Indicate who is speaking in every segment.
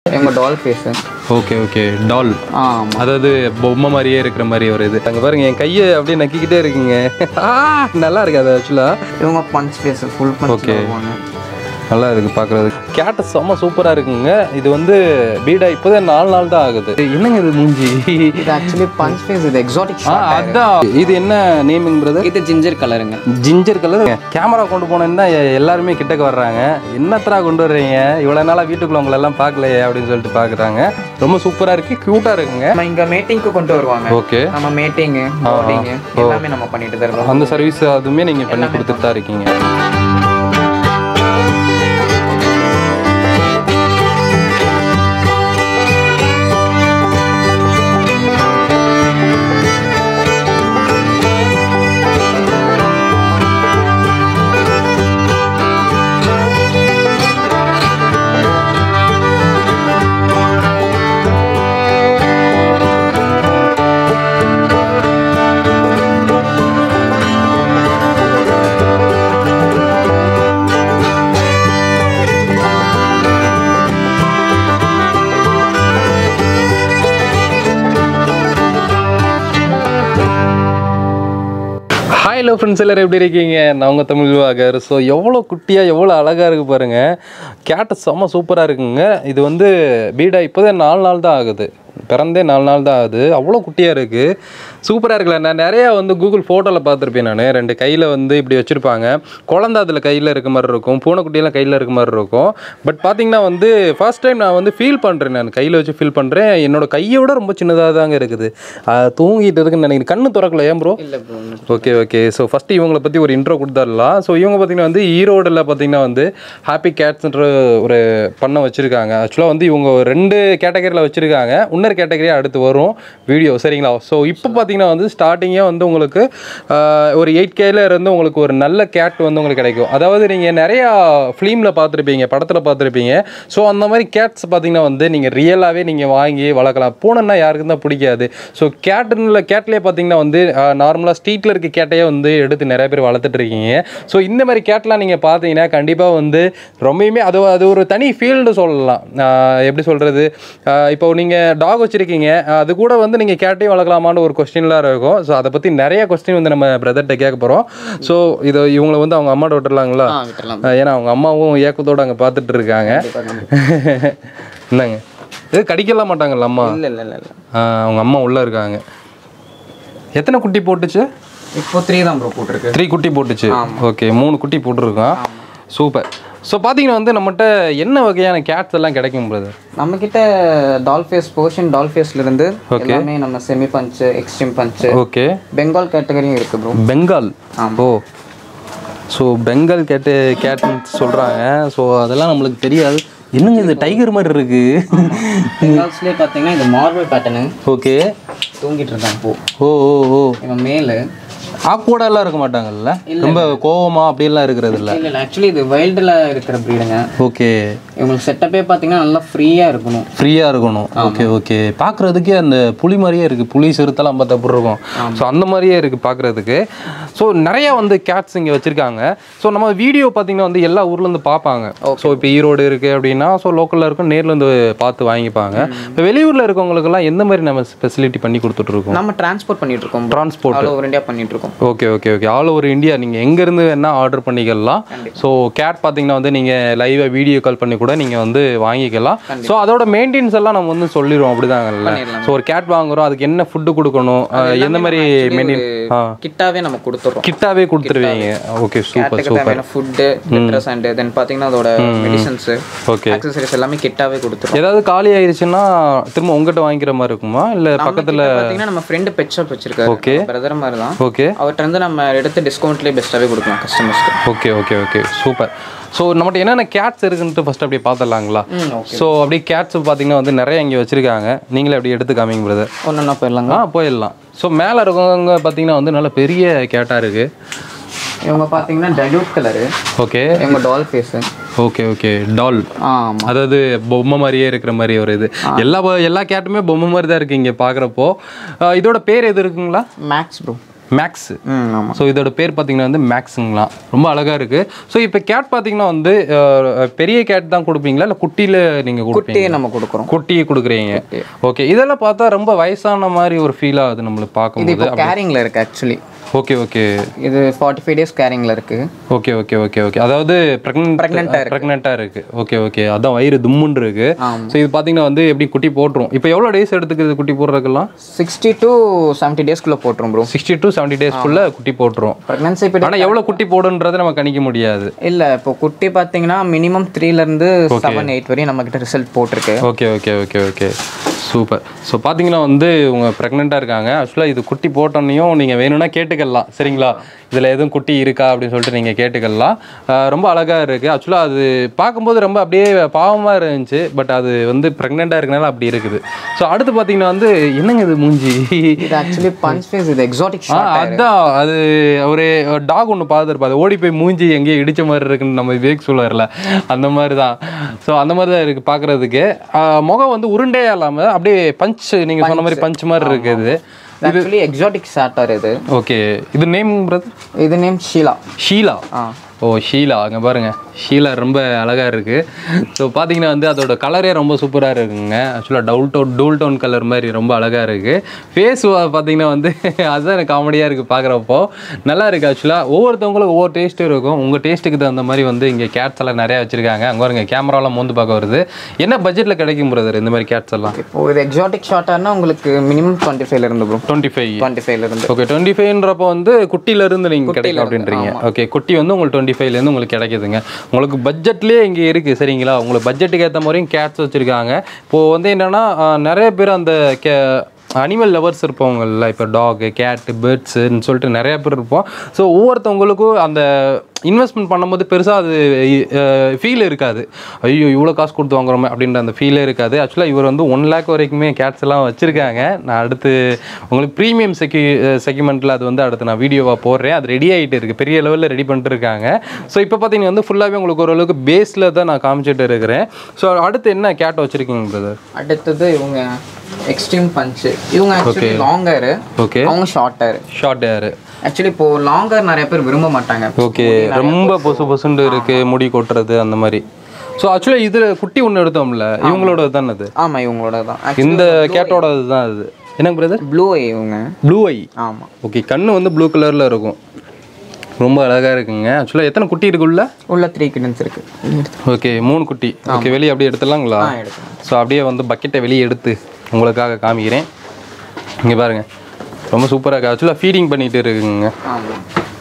Speaker 1: இவங்க doll face
Speaker 2: okay okay doll
Speaker 1: ஆமாம்
Speaker 2: அதாவது பொம்மை மாதிரியே இருக்கிற மாதிரி ஒரு இது அங்கே பாருங்க என் கையை அப்படியே நக்கிக்கிட்டே இருக்கீங்க ஆ, நல்லா இருக்கு அது ஆக்சுவலாக
Speaker 1: இவங்க punch face full punch
Speaker 2: Okay. நல்லா இருக்கு பார்க்குறதுக்கு கேட்டு செம்ம சூப்பராக இருக்குங்க இது வந்து பீடா இப்போதான் நாலு நாள் தான் ஆகுது என்னங்க இது மூஞ்சி
Speaker 1: இது ஆக்சுவலி பஞ்ச் ஃபேஸ் இது எக்ஸாட்டிக்
Speaker 2: ஆ அதான் இது என்ன நேமிங் பிரதர்
Speaker 1: இது ஜிஞ்சர் கலருங்க
Speaker 2: ஜிஞ்சர் கலர் கேமரா கொண்டு போனேன்னா எ- எல்லாருமே கிட்டக்க வர்றாங்க என்னத்தரா கொண்டு வர்றீங்க இவ்வளோ நாளாக வீட்டுக்குள்ள உங்களை எல்லாம் பார்க்கலையே அப்படின்னு சொல்லிட்டு பார்க்குறாங்க ரொம்ப சூப்பராக இருக்கு க்யூட்டாக இருக்குங்க
Speaker 1: நம்ம இங்க மீட்டிங்க்கு கொண்டு வருவாங்க
Speaker 2: ஓகே
Speaker 1: நம்ம மீட்டிங்கு போர்டிங்கு எல்லாமே நம்ம பண்ணிட்டு தான் இருக்கோம்
Speaker 2: அந்த சர்வீஸ் அதுவுமே நீங்கள் பண்ணி கொடுத்துட்டு தான் இருக்கீங்க ஹாய் ஹலோ ஃப்ரெண்ட்ஸ் எல்லாரும் எப்படி இருக்கீங்க நான் உங்கள் தமிழ் வாகர் ஸோ எவ்வளோ குட்டியாக எவ்வளோ அழகாக இருக்குது பாருங்கள் கேட்டு செம்ம சூப்பராக இருக்குங்க இது வந்து பீடா இப்போதான் நாலு நாள் தான் ஆகுது பிறந்தே நாலு நாள் தான் ஆகுது அவ்வளோ குட்டியாக இருக்குது சூப்பராக இருக்குல்ல நான் நிறையா வந்து கூகுள் ஃபோட்டோவில் பார்த்துருப்பேன் நான் ரெண்டு கையில் வந்து இப்படி வச்சுருப்பாங்க குழந்தை அதில் கையில் இருக்க மாதிரி இருக்கும் பூனைக்குட்டியெல்லாம் கையில் இருக்க மாதிரி இருக்கும் பட் பார்த்தீங்கன்னா வந்து ஃபர்ஸ்ட் டைம் நான் வந்து ஃபீல் பண்ணுறேன் நான் கையில் வச்சு ஃபீல் பண்ணுறேன் என்னோட கையை விட ரொம்ப சின்னதாக தாங்க இருக்குது அது தூங்கிட்டு இருக்குன்னு நினைக்கிறேன் கண்ணு திறக்கல ஏன் ப்ரோ
Speaker 1: இல்லை bro
Speaker 2: okay okay so first இவங்களை பற்றி ஒரு இன்ட்ரோ கொடுத்துடலாம் ஸோ இவங்க பார்த்தீங்கன்னா வந்து ஈரோடில் பார்த்தீங்கன்னா வந்து ஹாப்பி கேட்ஸ்ன்ற ஒரு பண்ண வச்சுருக்காங்க ஆக்சுவலாக வந்து இவங்க ஒரு ரெண்டு கேட்டகரியில் வச்சுருக்காங்க இன்னொரு கேட்டகரியாக அடுத்து வரும் வீடியோ சரிங்களா ஸோ இப்போ பார்த்தீங்கன்னா வந்து ஸ்டார்டிங்கே வந்து உங்களுக்கு ஆஹ், ஒரு எயிட் கேல இருந்து உங்களுக்கு ஒரு நல்ல கேட் வந்து உங்களுக்கு கிடைக்கும் அதாவது நீங்கள் நிறையா ஃபிலிமில் பார்த்துருப்பீங்க படத்தில் பார்த்துருப்பீங்க ஸோ அந்த மாதிரி கேட்ஸ் பார்த்தீங்கன்னா வந்து நீங்கள் ரியலாகவே நீங்கள் வாங்கி வளர்க்கலாம் பூனைன்னா யாருக்கும் தான் பிடிக்காது ஸோ கேட்டுல கேட்லேயே பார்த்தீங்கன்னா வந்து நார்மலாக ஸ்ட்ரீட்டில் இருக்க கேட்டையே வந்து எடுத்து நிறைய பேர் வளர்த்துட்டு இருக்கீங்க ஸோ இந்த மாதிரி கேட்லாம் நீங்கள் பார்த்தீங்கன்னா கண்டிப்பாக வந்து ரொம்பவுமே அது அது ஒரு தனி ஃபீல்டு சொல்லலாம் ஆஹ் எப்படி சொல்கிறது இப்போ நீங்கள் டாக் வச்சுருக்கீங்க அது கூட வந்து நீங்கள் கேட்டையும் வளர்க்கலாமான்னு ஒரு கொஸ்டின்லாம் இருக்கும் ஸோ அதை பற்றி நிறைய கொஸ்டின் வந்து நம்ம பிரதர்கிட்ட கேட்க போகிறோம் ஸோ இதை இவங்களை வந்து அவங்க அம்மாட்ட விட்டுறலாங்களா
Speaker 1: ஆ விட்டுறலாம்
Speaker 2: ஆஹ் ஏன்னா அவங்க அம்மாவும் ஏக்கத்தோடு அங்கே பார்த்துட்டு இருக்காங்க என்னங்க இது கடிக்கலாம் மாட்டாங்கல்ல அம்மா
Speaker 1: இல்லை இல்லை இல்லை இல்லை
Speaker 2: ஆஹ் அவங்க அம்மா உள்ளே இருக்காங்க எத்தனை குட்டி போட்டுச்சு
Speaker 1: இப்போ த்ரீ தான் ப்ரோ போட்டிருக்கு
Speaker 2: த்ரீ குட்டி போட்டுச்சு ஓகே மூணு குட்டி போட்டிருக்கான் சூப்பர் ஸோ பார்த்தீங்கன்னா வந்து நம்மகிட்ட என்ன வகையான கேட்ஸ் எல்லாம் கிடைக்கும் பிரதர்
Speaker 1: நம்ம கிட்ட டால் ஃபேஸ் போர்ஷன் டால் ஃபேஸ்ல இருந்து எல்லாமே நம்ம semi punch extreme punch
Speaker 2: okay
Speaker 1: Bengal கேட்டகரியும் இருக்கு bro
Speaker 2: Bengal oh so Bengal cat கேட்டுன்னு சொல்கிறாங்க ஸோ அதெல்லாம் நம்மளுக்கு தெரியாது என்னங்க இது டைகர் மாதிரி இருக்கு
Speaker 1: பெங்கால்ஸ்லேயே பார்த்தீங்கன்னா இது மார்பிள் பேட்டர்னு
Speaker 2: ஓகே
Speaker 1: தூங்கிட்டு இருக்கான் இப்போ
Speaker 2: ஓ ஓ ஓ
Speaker 1: இவன் மேலு
Speaker 2: ஆக்வர்டாலாம் இருக்க மாட்டாங்கல்ல ரொம்ப கோவமா அப்படியெல்லாம் இருக்கிறது இல்ல
Speaker 1: இல்லை இல்லை ஆக்சுவலி இது வைல்டில் இருக்கிற ப்ரீடுங்க
Speaker 2: ஓகே
Speaker 1: இவங்களுக்கு செட்டப்பே பார்த்தீங்கன்னா நல்லா ஃப்ரீயாக இருக்கணும்
Speaker 2: ஃப்ரீயாக இருக்கணும் ஓகே ஓகே பார்க்குறதுக்கே அந்த புலி மாதிரியே இருக்குது புலி சிறுத்தெல்லாம் பார்த்தா எப்படி இருக்கும் ஸோ அந்த மாதிரியே இருக்குது பார்க்குறதுக்கு ஸோ நிறைய வந்து கேட்ஸ் இங்கே வச்சுருக்காங்க ஸோ நம்ம வீடியோ பார்த்தீங்கன்னா வந்து எல்லா ஊர்லேருந்து பார்ப்பாங்க ஸோ இப்போ ஈரோடு இருக்குது அப்படின்னா ஸோ லோக்கலில் இருக்கும் நேர்ல இருந்து பார்த்து வாங்கிப்பாங்க இப்போ வெளியூரில் இருக்கவங்களுக்கெல்லாம் எந்த மாதிரி நம்ம ஃபெசிலிட்டி பண்ணி கொடுத்துட்ருக்கோம்
Speaker 1: நம்ம டிரான்ஸ்போர்ட் பண்ணிட்டு இருக்கோம்
Speaker 2: Transport.
Speaker 1: ஆல் ஓவர் இந்தியா பண்ணிட்டு இருக்கோம்
Speaker 2: okay okay okay all over India நீங்கள் எங்கேருந்து வேணால் ஆர்டர் பண்ணிக்கலாம் ஸோ கேட் பார்த்தீங்கன்னா வந்து நீங்கள் லைவாக வீடியோ கால் பண்ணி கூட நீங்கள் வந்து வாங்கிக்கலாம் ஸோ அதோட மெயின்டெனன்ஸ் எல்லாம் நம்ம வந்து சொல்லிடுவோம் அப்படிதாங்கல்ல ஸோ ஒரு கேட் வாங்குறோம் அதுக்கு என்ன ஃபுட்டு கொடுக்கணும் அஹ், எந்த மாதிரி மெயின்டைன் ஆ
Speaker 1: கிட்டாவே நம்ம கொடுத்துட்றோம்
Speaker 2: கிட்டாவே கொடுத்துருவீங்க ஓகே சூப்பர்
Speaker 1: கேட்டுக்கு தேவையான ஃபுட்டு ட்ரெஸ் அண்ட் தென் பார்த்தீங்கன்னா அதோட மெடிசன்ஸ்
Speaker 2: ஓகே
Speaker 1: அக்சசரிஸ் எல்லாமே கிட்டாவே கொடுத்துரும்
Speaker 2: ஏதாவது காலி ஆயிடுச்சுன்னா திரும்ப உங்ககிட்ட வாங்கிக்கிற மாதிரி இருக்குமா இல்லை பக்கத்தில்
Speaker 1: பார்த்தீங்கன்னா நம்ம ஃப்ரெண்டு பெட் ஷாப் வச்சிருக்காரு பிரதர் மாதிரி தான்
Speaker 2: ஓகே
Speaker 1: அவர்கிட்ட இருந்து நம்ம எடுத்து டிஸ்கவுண்ட்லேயே பெஸ்ட்டாகவே கொடுக்கலாம் கஸ்டமர்ஸ்க்கு
Speaker 2: okay okay okay super so நம்மகிட்ட என்னென்ன கேட்ஸ் இருக்குன்ட்டு ஃபர்ஸ்ட் அப்படியே பார்த்துடலாங்களா
Speaker 1: ம் ஓகே
Speaker 2: ஸோ அப்படியே கேட்ஸ் பார்த்தீங்கன்னா வந்து நிறைய இங்கே வச்சுருக்காங்க நீங்களே அப்படியே எடுத்து காமிங்க பிரதர்
Speaker 1: ஒன்றுன்னா போயிடலாங்க
Speaker 2: ஆ போயிடலாம் ஸோ மேலே இருக்கவங்க பார்த்தீங்கன்னா வந்து நல்ல பெரிய கேட்டாக இருக்குது
Speaker 1: இவங்க பார்த்தீங்கன்னா டைல்யூட் கலரு
Speaker 2: ஓகே
Speaker 1: இவங்க doll face
Speaker 2: okay okay doll
Speaker 1: ஆமாம்
Speaker 2: அதாவது பொம்மை மாதிரியே இருக்கிற மாதிரி ஒரு இது எல்லா ப- எல்லா கேட்டுமே பொம்மை மாதிரி தான் இருக்குது இங்கே பார்க்குறப்போ இதோட பேர் எது இருக்குங்களா
Speaker 1: மேக்ஸ் ப்ரோ
Speaker 2: மேக்ஸ்
Speaker 1: ம் ஆமாம்
Speaker 2: ஸோ இதோட பேர் பார்த்தீங்கன்னா வந்து மேக்ஸுங்களாம் ரொம்ப அழகாக இருக்குது ஸோ இப்போ கேட் பார்த்தீங்கன்னா வந்து அஹ், பெரிய கேட் தான் கொடுப்பீங்களா இல்லை குட்டியில் நீங்கள் கொடுப்பீங்க
Speaker 1: குட்டியை நம்ம கொடுக்குறோம்
Speaker 2: குட்டியை கொடுக்குறீங்க ஓகே இதெல்லாம் பார்த்தா ரொம்ப வயசான மாதிரி ஒரு ஃபீல் ஆகுது நம்மளுக்கு
Speaker 1: இது
Speaker 2: பார்க்கும்போது
Speaker 1: இப்போ கேரிங்கில் இருக்குது ஆக்சுவலி
Speaker 2: ஓகே ஓகே
Speaker 1: இது ஃபார்ட்டி ஃபைவ் டேஸ் கேரிங்கில் இருக்குது
Speaker 2: ஓகே ஓகே ஓகே ஓகே அதாவது ப்ரெக்னென்ட் ப்ரெக்னெண்ட்டாக இருக்கு ஓகே ஓகே அதான் வயிறு தும்முன்னு இருக்கு ஸோ இது பார்த்தீங்கன்னா வந்து எப்படி குட்டி போட்டுரும் இப்போ எவ்வளோ டேஸ் எடுத்துக்குது குட்டி போடுறதுக்கெல்லாம்
Speaker 1: சிக்ஸ்டி டு செவன்ட்டி டேஸ்க்குள்ளே போட்டுரும் ப்ரோ
Speaker 2: சிக்ஸ்டி டு செவன்ட்டி டேஸ்க்குள்ள குட்டி போட்டுரும்
Speaker 1: ப்ரெக்னன்சி பீரியட்
Speaker 2: ஆனால் எவ்வளோ குட்டி போடுன்றதை நம்ம கணிக்க முடியாது
Speaker 1: இல்லை இப்போ குட்டி பார்த்தீங்கன்னா மினிமம் த்ரீலேருந்து செவன் எயிட் வரையும் நம்மக்கிட்ட ரிசல்ட் போட்டிருக்கு
Speaker 2: okay okay okay okay super so பார்த்தீங்கன்னா வந்து உங்க ப்ரெக்னெண்ட்டாக இருக்காங்க ஆக்சுவலாக இது குட்டி போட்டோன்னையும் நீங்கள் வேணும்னா கேட்டுக்கலாம் சரிங்களா இதில் எதுவும் குட்டி இருக்கா அப்படின்னு சொல்லிட்டு நீங்கள் கேட்டுக்கலாம் ஆஹ் ரொம்ப அழகாக இருக்குது ஆக்சுவலாக அது பார்க்கும்போது ரொம்ப அப்படியே பாவமாக இருந்துச்சு பட் அது வந்து ப்ரெக்னெண்ட்டாக இருக்கனால அப்படி இருக்குது ஸோ அடுத்து பார்த்தீங்கன்னா வந்து என்னங்க இது மூஞ்சி
Speaker 1: இது ஆக்சுவலி பஞ்ச் ஃபேஸ் இது எக்ஸாட்டிக்
Speaker 2: ஆ அதான் அது ஒரு டாக் ஒன்று பார்த்துருப்பா அது ஓடி போய் மூஞ்சி எங்கேயோ இடிச்ச மாதிரி இருக்குன்னு நம்ம விவேக் சொல்லுவார்ல அந்த மாதிரி தான் ஸோ அந்த மாதிரி தான் இருக்குது பார்க்குறதுக்கு முகம் வந்து உருண்டையாக இல்லாமல் அப்படியே பஞ்ச் நீங்கள் சொன்ன மாதிரி பஞ்ச் மாதிரி இருக்குது
Speaker 1: ஆக்சுவலி எக்ஸாட்டிக் சாட்டார் இது
Speaker 2: ஓகே இது நேம் பிரதர்
Speaker 1: இது நேம் ஷீலா
Speaker 2: ஷீலா
Speaker 1: ஆ
Speaker 2: ஓ ஷீலா அங்கே பாருங்க ஷீலா ரொம்ப அழகாக இருக்குது ஸோ பார்த்தீங்கன்னா வந்து அதோட கலரே ரொம்ப சூப்பராக இருக்குங்க ஆக்சுவலாக dual tone dual tone colour மாதிரி ரொம்ப அழகாக இருக்குது ஃபேஸ் பார்த்தீங்கன்னா வந்து அதுதான் எனக்கு காமெடியாக இருக்குது பார்க்குறப்போ நல்லா இருக்குது ஆக்சுவலாக ஒவ்வொருத்தவங்களுக்கும் ஒவ்வொரு டேஸ்ட்டும் இருக்கும் உங்கள் டேஸ்ட்டுக்கு தகுந்த மாதிரி வந்து இங்கே கேட்ஸ் எல்லாம் நிறையா வச்சுருக்காங்க அங்கே பாருங்க கேமராலாம் மோந்து பார்க்க வருது என்ன பட்ஜெட்டில் கிடைக்கும் பிரதர் இந்த மாதிரி கேட்ஸ் எல்லாம்
Speaker 1: இப்போ இது எக்ஸாட்டிக் ஷார்ட்டானா உங்களுக்கு மினிமம் டுவெண்ட்டி ஃபைவ்ல இருந்து ப்ரோ
Speaker 2: டுவெண்ட்டி ஃபைவ்
Speaker 1: டுவெண்ட்டி ஃபைவ்ல இருந்து
Speaker 2: ஓகே டுவெண்ட்டி ஃபைவ்ன்றப்போ வந்து குட்டியிலேருந்து நீங்கள் கிடைக்கும் அப்படின்றீங்க ஓகே குட்டி வந்து உங்களுக்கு டுவெண்ட்டி ஃபைவ்லேருந்து உங்களுக்கு கிடைக்குதுங்க உங்களுக்கு பட்ஜெட்லேயே இங்கே இருக்குது சரிங்களா உங்களுக்கு பட்ஜெட்டுக்கு ஏற்ற மாதிரியும் கேட்ஸ் வச்சுருக்காங்க இப்போது வந்து என்னென்னா நிறைய பேர் அந்த கே அனிமல் லவர்ஸ் இருப்பவங்கல்ல இப்போ டாகு கேட்டு பேர்ட்ஸுன்னு சொல்லிட்டு நிறைய பேர் இருப்போம் ஸோ ஒவ்வொருத்தவங்களுக்கும் அந்த இன்வெஸ்ட்மெண்ட் பண்ணும்போது பெருசாக அது ஃபீல் இருக்காது ஐயோ இவ்வளோ காசு கொடுத்து வாங்குறோமே அப்படின்ற அந்த ஃபீலே இருக்காது ஆக்சுவலாக இவர் வந்து ஒன் லேக் வரைக்குமே கேட்ஸ் எல்லாம் வச்சுருக்காங்க நான் அடுத்து உங்களுக்கு ப்ரீமியம் செக்யூ செக்மெண்ட்டில் அது வந்து அடுத்து நான் வீடியோவாக போடுறேன் அது ரெடி ஆகிட்டு இருக்குது பெரிய லெவலில் ரெடி பண்ணிட்டு இருக்காங்க ஸோ இப்போ பார்த்தீங்கன்னா வந்து ஃபுல்லாகவே உங்களுக்கு ஓரளவுக்கு பேஸில் தான் நான் காமிச்சிட்டு இருக்கிறேன் ஸோ அடுத்து என்ன கேட் வச்சுருக்கீங்க பிரதர்
Speaker 1: அடுத்தது இவங்க எக்ஸ்ட்ரீம் பஞ்ச் இவங்க ஆக்சுவலி லாங் ஹேர்
Speaker 2: ஓகே
Speaker 1: அவங்க short hair
Speaker 2: short hair
Speaker 1: actually இப்போ லாங் ஹேர் நிறைய பேர் விரும்ப மாட்டாங்க
Speaker 2: ஓகே ரொம்ப பொசு பொசுண்டு இருக்கு முடி கொட்டுறது அந்த மாதிரி ஸோ ஆக்சுவலாக இதில் குட்டி ஒன்று எடுத்தோம்ல இவங்களோட தானே அது
Speaker 1: ஆமா இவங்களோட தான்
Speaker 2: இந்த கேட்டோட தான் அது என்ன பிரதர்
Speaker 1: ப்ளூ ஐ இவங்க
Speaker 2: ப்ளூ ஐ
Speaker 1: ஆமா
Speaker 2: ஓகே கண்ணு வந்து ப்ளூ கலரில் இருக்கும் ரொம்ப அழகாக இருக்குங்க ஆக்சுவலாக எத்தனை குட்டி இருக்குள்ள
Speaker 1: உள்ள த்ரீ கிடன்ஸ் இருக்கு
Speaker 2: ஓகே மூணு குட்டி ஓகே வெளியே அப்படியே எடுத்துடலாங்களா
Speaker 1: ஆ எடுக்கலாம்
Speaker 2: ஸோ அப்படியே வந்து பக்கெட்டை வெளியே எடுத்து உங்களுக்காக காமிக்கிறேன் இங்கே பாருங்க ரொம்ப சூப்பராக இருக்கு ஆக்சுவலாக ஃபீடிங் பண்ணிட்டு இருக்குங்க
Speaker 1: ஆமா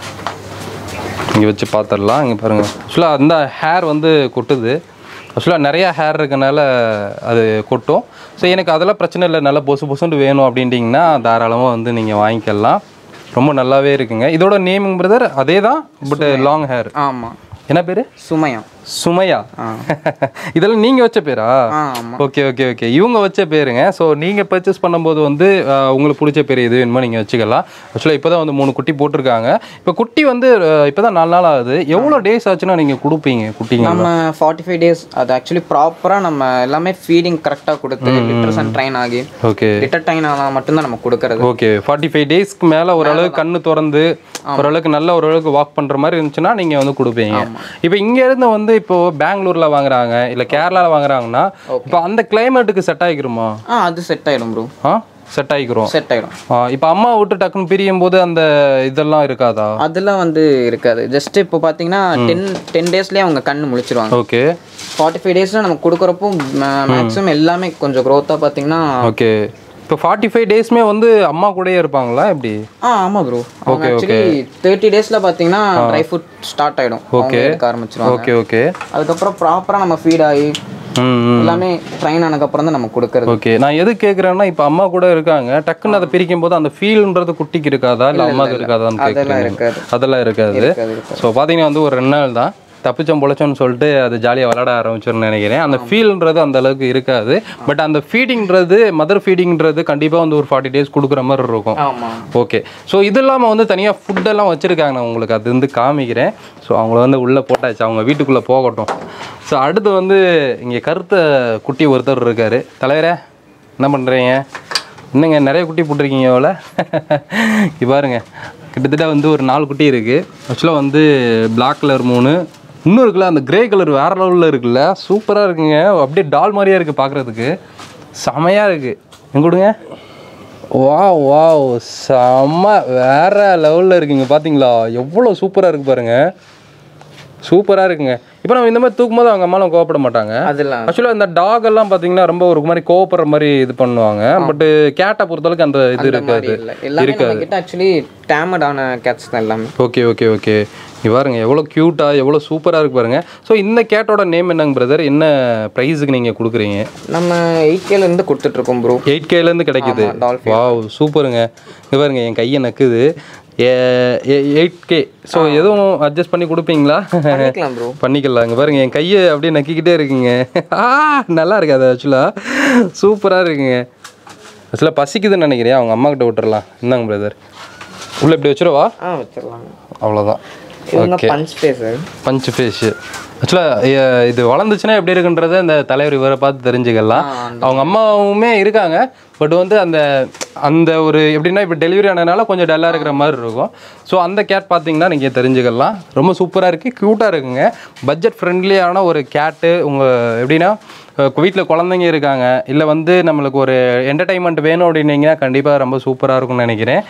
Speaker 2: இங்கே வச்சு பார்த்துடலாம் இங்கே பாருங்கள் ஆக்சுவலாக அந்த ஹேர் வந்து கொட்டுது ஆக்சுவலாக நிறையா ஹேர் இருக்கனால அது கொட்டும் ஸோ எனக்கு அதெல்லாம் பிரச்சனை இல்லை நல்லா பொசு பொசுண்டு வேணும் அப்படின்ட்டிங்கன்னா தாராளமாக வந்து நீங்கள் வாங்கிக்கலாம் ரொம்ப நல்லாவே இருக்குங்க இதோட நேமிங் பிரதர் அதே தான் பட் லாங் ஹேர்
Speaker 1: ஆமா
Speaker 2: என்ன பேர்
Speaker 1: சுமயம்
Speaker 2: சுமையா
Speaker 1: ஆ.
Speaker 2: இதெல்லாம் நீங்கள் வச்ச பேரா
Speaker 1: ஆ ஆமா
Speaker 2: ஓகே ஓகே ஓகே இவங்க வச்ச பேருங்க ஸோ நீங்கள் பர்ச்சேஸ் பண்ணும்போது வந்து ஆஹ், உங்களுக்கு பிடிச்ச பேர் எது வேணுமோ நீங்கள் வச்சுக்கலாம் ஆக்சுவலாக இப்போ தான் வந்து மூணு குட்டி போட்டிருக்காங்க இப்போ குட்டி வந்து இப்போ தான் நாலு நாள் ஆகுது எவ்வளோ டேஸ் ஆச்சுன்னா நீங்கள் கொடுப்பீங்க குட்டிங்க
Speaker 1: நம்ம ஃபார்ட்டி ஃபைவ் டேஸ் அது ஆக்சுவலி ப்ராப்பராக நம்ம எல்லாமே ஃபீடிங் கரெக்டாக கொடுத்து லிட்டர்ஸ் அண்ட் ட்ரைன் ஆகி
Speaker 2: ஓகே
Speaker 1: லிட்டர் ட்ரைன் ஆனால் மட்டும்தான் நம்ம கொடுக்கறது
Speaker 2: ஓகே ஃபார்ட்டி ஃபைவ் டேஸ்க்கு மேலே ஓரளவுக்கு கண்ணு திறந்து ஓரளவுக்கு நல்ல ஓரளவுக்கு வாக் பண்ணுற மாதிரி இருந்துச்சுன்னா நீங்கள் வந்து கொடுப்பீங்க இப்போ இங்கேருந்து வந்து இப்போ பெங்களூரில் வாங்குறாங்க இல்லை கேரளாவில் வாங்குறாங்கன்னா இப்போ அந்த கிளைமேட்டுக்கு செட் ஆகிக்கிறோமா
Speaker 1: ஆ அது செட் ஆயிடும் ப்ரோ
Speaker 2: ஆ செட் ஆகிக்கிறோம்
Speaker 1: செட் ஆயிடும்
Speaker 2: இப்போ அம்மா விட்டு டக்குன்னு பிரியும் போது அந்த இதெல்லாம் இருக்காதா
Speaker 1: அதெல்லாம் வந்து இருக்காது ஜஸ்ட் இப்போ பார்த்தீங்கன்னா டென் டென் டேஸ்லேயே அவங்க கண்ணு முழிச்சிருவாங்க
Speaker 2: ஓகே
Speaker 1: ஃபார்ட்டி ஃபைவ் டேஸில் நம்ம கொடுக்குறப்போ மேக்ஸிமம் எல்லாமே கொஞ்சம் க்ரோத்தாக பார்த்தீங்கன்னா
Speaker 2: ஓகே இப்போ ஃபார்ட்டி ஃபைவ் டேஸ்மே வந்து அம்மா கூடயே இருப்பாங்களா எப்படி
Speaker 1: ஆ ஆமாம் ப்ரோ அவங்க ஆக்சுவலி தேர்ட்டி டேஸில் பார்த்தீங்கன்னா ட்ரை ஃபுட் ஸ்டார்ட் ஆகிடும் ஓகே எடுக்க ஆரம்பிச்சிருவாங்க
Speaker 2: ஓகே ஓகே
Speaker 1: அதுக்கப்புறம் ப்ராப்பராக நம்ம ஃபீட் ஆகி
Speaker 2: ம் ம்
Speaker 1: எல்லாமே ட்ரைன் ஆனதுக்கப்புறம் தான் நம்ம கொடுக்கறது
Speaker 2: ஓகே நான் எது கேட்குறேன்னா இப்போ அம்மா கூட இருக்காங்க டக்குன்னு அதை பிரிக்கும் போது அந்த ஃபீல்ன்றது குட்டிக்கு இருக்காதா இல்லை அம்மாவுக்கு இருக்காதான்னு
Speaker 1: அதெல்லாம்
Speaker 2: கேட்குறேன்
Speaker 1: இருக்காது
Speaker 2: அதெல்லாம் இருக்காது
Speaker 1: இருக்காது இருக்காது
Speaker 2: ஸோ பார்த்தீங்கன்னா வந்து ஒரு ரெண்டு நாள் தான் தப்பிச்சோம் பொழைச்சோம்னு சொல்லிட்டு அது ஜாலியாக விளாட ஆரம்பிச்சிருன்னு நினைக்கிறேன் அந்த ஃபீல்ன்றது அந்த அளவுக்கு இருக்காது பட் அந்த ஃபீடிங்கிறது மதர் ஃபீடிங்கிறது கண்டிப்பாக வந்து ஒரு ஃபார்ட்டி டேஸ் கொடுக்குற மாதிரி இருக்கும்
Speaker 1: ஆமாம்
Speaker 2: ஓகே ஸோ இது இல்லாமல் வந்து தனியாக ஃபுட்டெல்லாம் வச்சுருக்காங்க நான் உங்களுக்கு அது வந்து காமிக்கிறேன் ஸோ அவங்கள வந்து உள்ளே போட்டாச்சு அவங்க வீட்டுக்குள்ளே போகட்டும் ஸோ அடுத்து வந்து இங்கே கருத்த குட்டி ஒருத்தர் இருக்கார் தலைவரே என்ன பண்ணுறீங்க என்னங்க நிறைய குட்டி போட்டிருக்கீங்க எவ்வளோ பாருங்க கிட்டத்தட்ட வந்து ஒரு நாலு குட்டி இருக்குது ஆக்சுவலாக வந்து பிளாக் கலர் மூணு இன்னும் இருக்குல்ல அந்த கிரே கலர் வேற லெவலில் இருக்குல்ல சூப்பராக இருக்குங்க அப்படியே டால் மாதிரியே இருக்குது பார்க்குறதுக்கு செமையாக இருக்குது எங்க கொடுங்க வா வா செம்ம வேற லெவலில் இருக்குங்க பார்த்தீங்களா எவ்வளோ சூப்பராக இருக்கு பாருங்க சூப்பராக இருக்குங்க இப்போ நம்ம இந்த மாதிரி தூக்கும் போது அவங்க அம்மாலாம் கோவப்பட மாட்டாங்க
Speaker 1: அதெல்லாம்
Speaker 2: ஆக்சுவலாக இந்த டாக் எல்லாம் பார்த்தீங்கன்னா ரொம்ப ஒரு மாதிரி கோவப்படுற மாதிரி இது பண்ணுவாங்க பட் கேட்டை பொறுத்தளவுக்கு அந்த இது இருக்காது
Speaker 1: இல்லை எல்லாமே நம்ம கிட்ட ஆக்சுவலி டேமடான கேட்ஸ் தான் எல்லாமே
Speaker 2: ஓகே ஓகே ஓகே இங்க பாருங்க எவ்வளோ க்யூட்டாக எவ்வளோ சூப்பராக இருக்கு பாருங்க ஸோ இந்த கேட்டோட நேம் என்னங்க பிரதர் என்ன ப்ரைஸுக்கு நீங்கள் கொடுக்குறீங்க
Speaker 1: நம்ம எயிட் கேல இருந்து கொடுத்துட்டு இருக்கோம் ப்ரோ
Speaker 2: எயிட் கேலேருந்து கிடைக்குது
Speaker 1: டால்ஃபின்
Speaker 2: வாவ் சூப்பருங்க இங்க பாருங்க என் கையை நக்குது எயிட் கே ஸோ எதுவும் அட்ஜஸ்ட் பண்ணி கொடுப்பீங்களா
Speaker 1: பண்ணிக்கலாம் ப்ரோ
Speaker 2: பண்ணிக்கலாம் இங்க பாருங்க என் கையை அப்படியே நக்கிக்கிட்டே இருக்குங்க ஆ நல்லா இருக்கு அது ஆக்சுவலாக சூப்பராக இருக்குங்க ஆக்சுவலாக பசிக்குதுன்னு நினைக்கிறேன் அவங்க அம்மா கிட்ட விட்டுறலாம் இந்தாங்க பிரதர் உள்ள இப்படி வச்சிடவா
Speaker 1: ஆ வச்சிடலாம்
Speaker 2: அவ்வளோதான்
Speaker 1: இவங்க பஞ்ச் பேஸு
Speaker 2: பஞ்ச் ஃபேஷ் ஆக்சுவலாக இது வளர்ந்துச்சுன்னா எப்படி இருக்குன்றத இந்த தலைவர் இவரை பார்த்து தெரிஞ்சுக்கலாம் அவங்க அம்மாவுமே இருக்காங்க பட் வந்து அந்த அந்த ஒரு எப்படின்னா இப்போ டெலிவரி ஆனதுனால கொஞ்சம் டல்லாக இருக்கிற மாதிரி இருக்கும் ஸோ அந்த கேட் பார்த்தீங்கன்னா நீங்கள் தெரிஞ்சுக்கலாம் ரொம்ப சூப்பராக இருக்குது க்யூட்டாக இருக்குங்க பட்ஜெட் ஃப்ரெண்ட்லியான ஒரு கேட்டு உங்கள் எப்படின்னா வீட்டில் குழந்தைங்க இருக்காங்க இல்லை வந்து நம்மளுக்கு ஒரு என்டர்டைன்மெண்ட் வேணும் அப்படின்னீங்கன்னா கண்டிப்பாக ரொம்ப சூப்பராக இருக்கும்னு நினைக்கிறேன்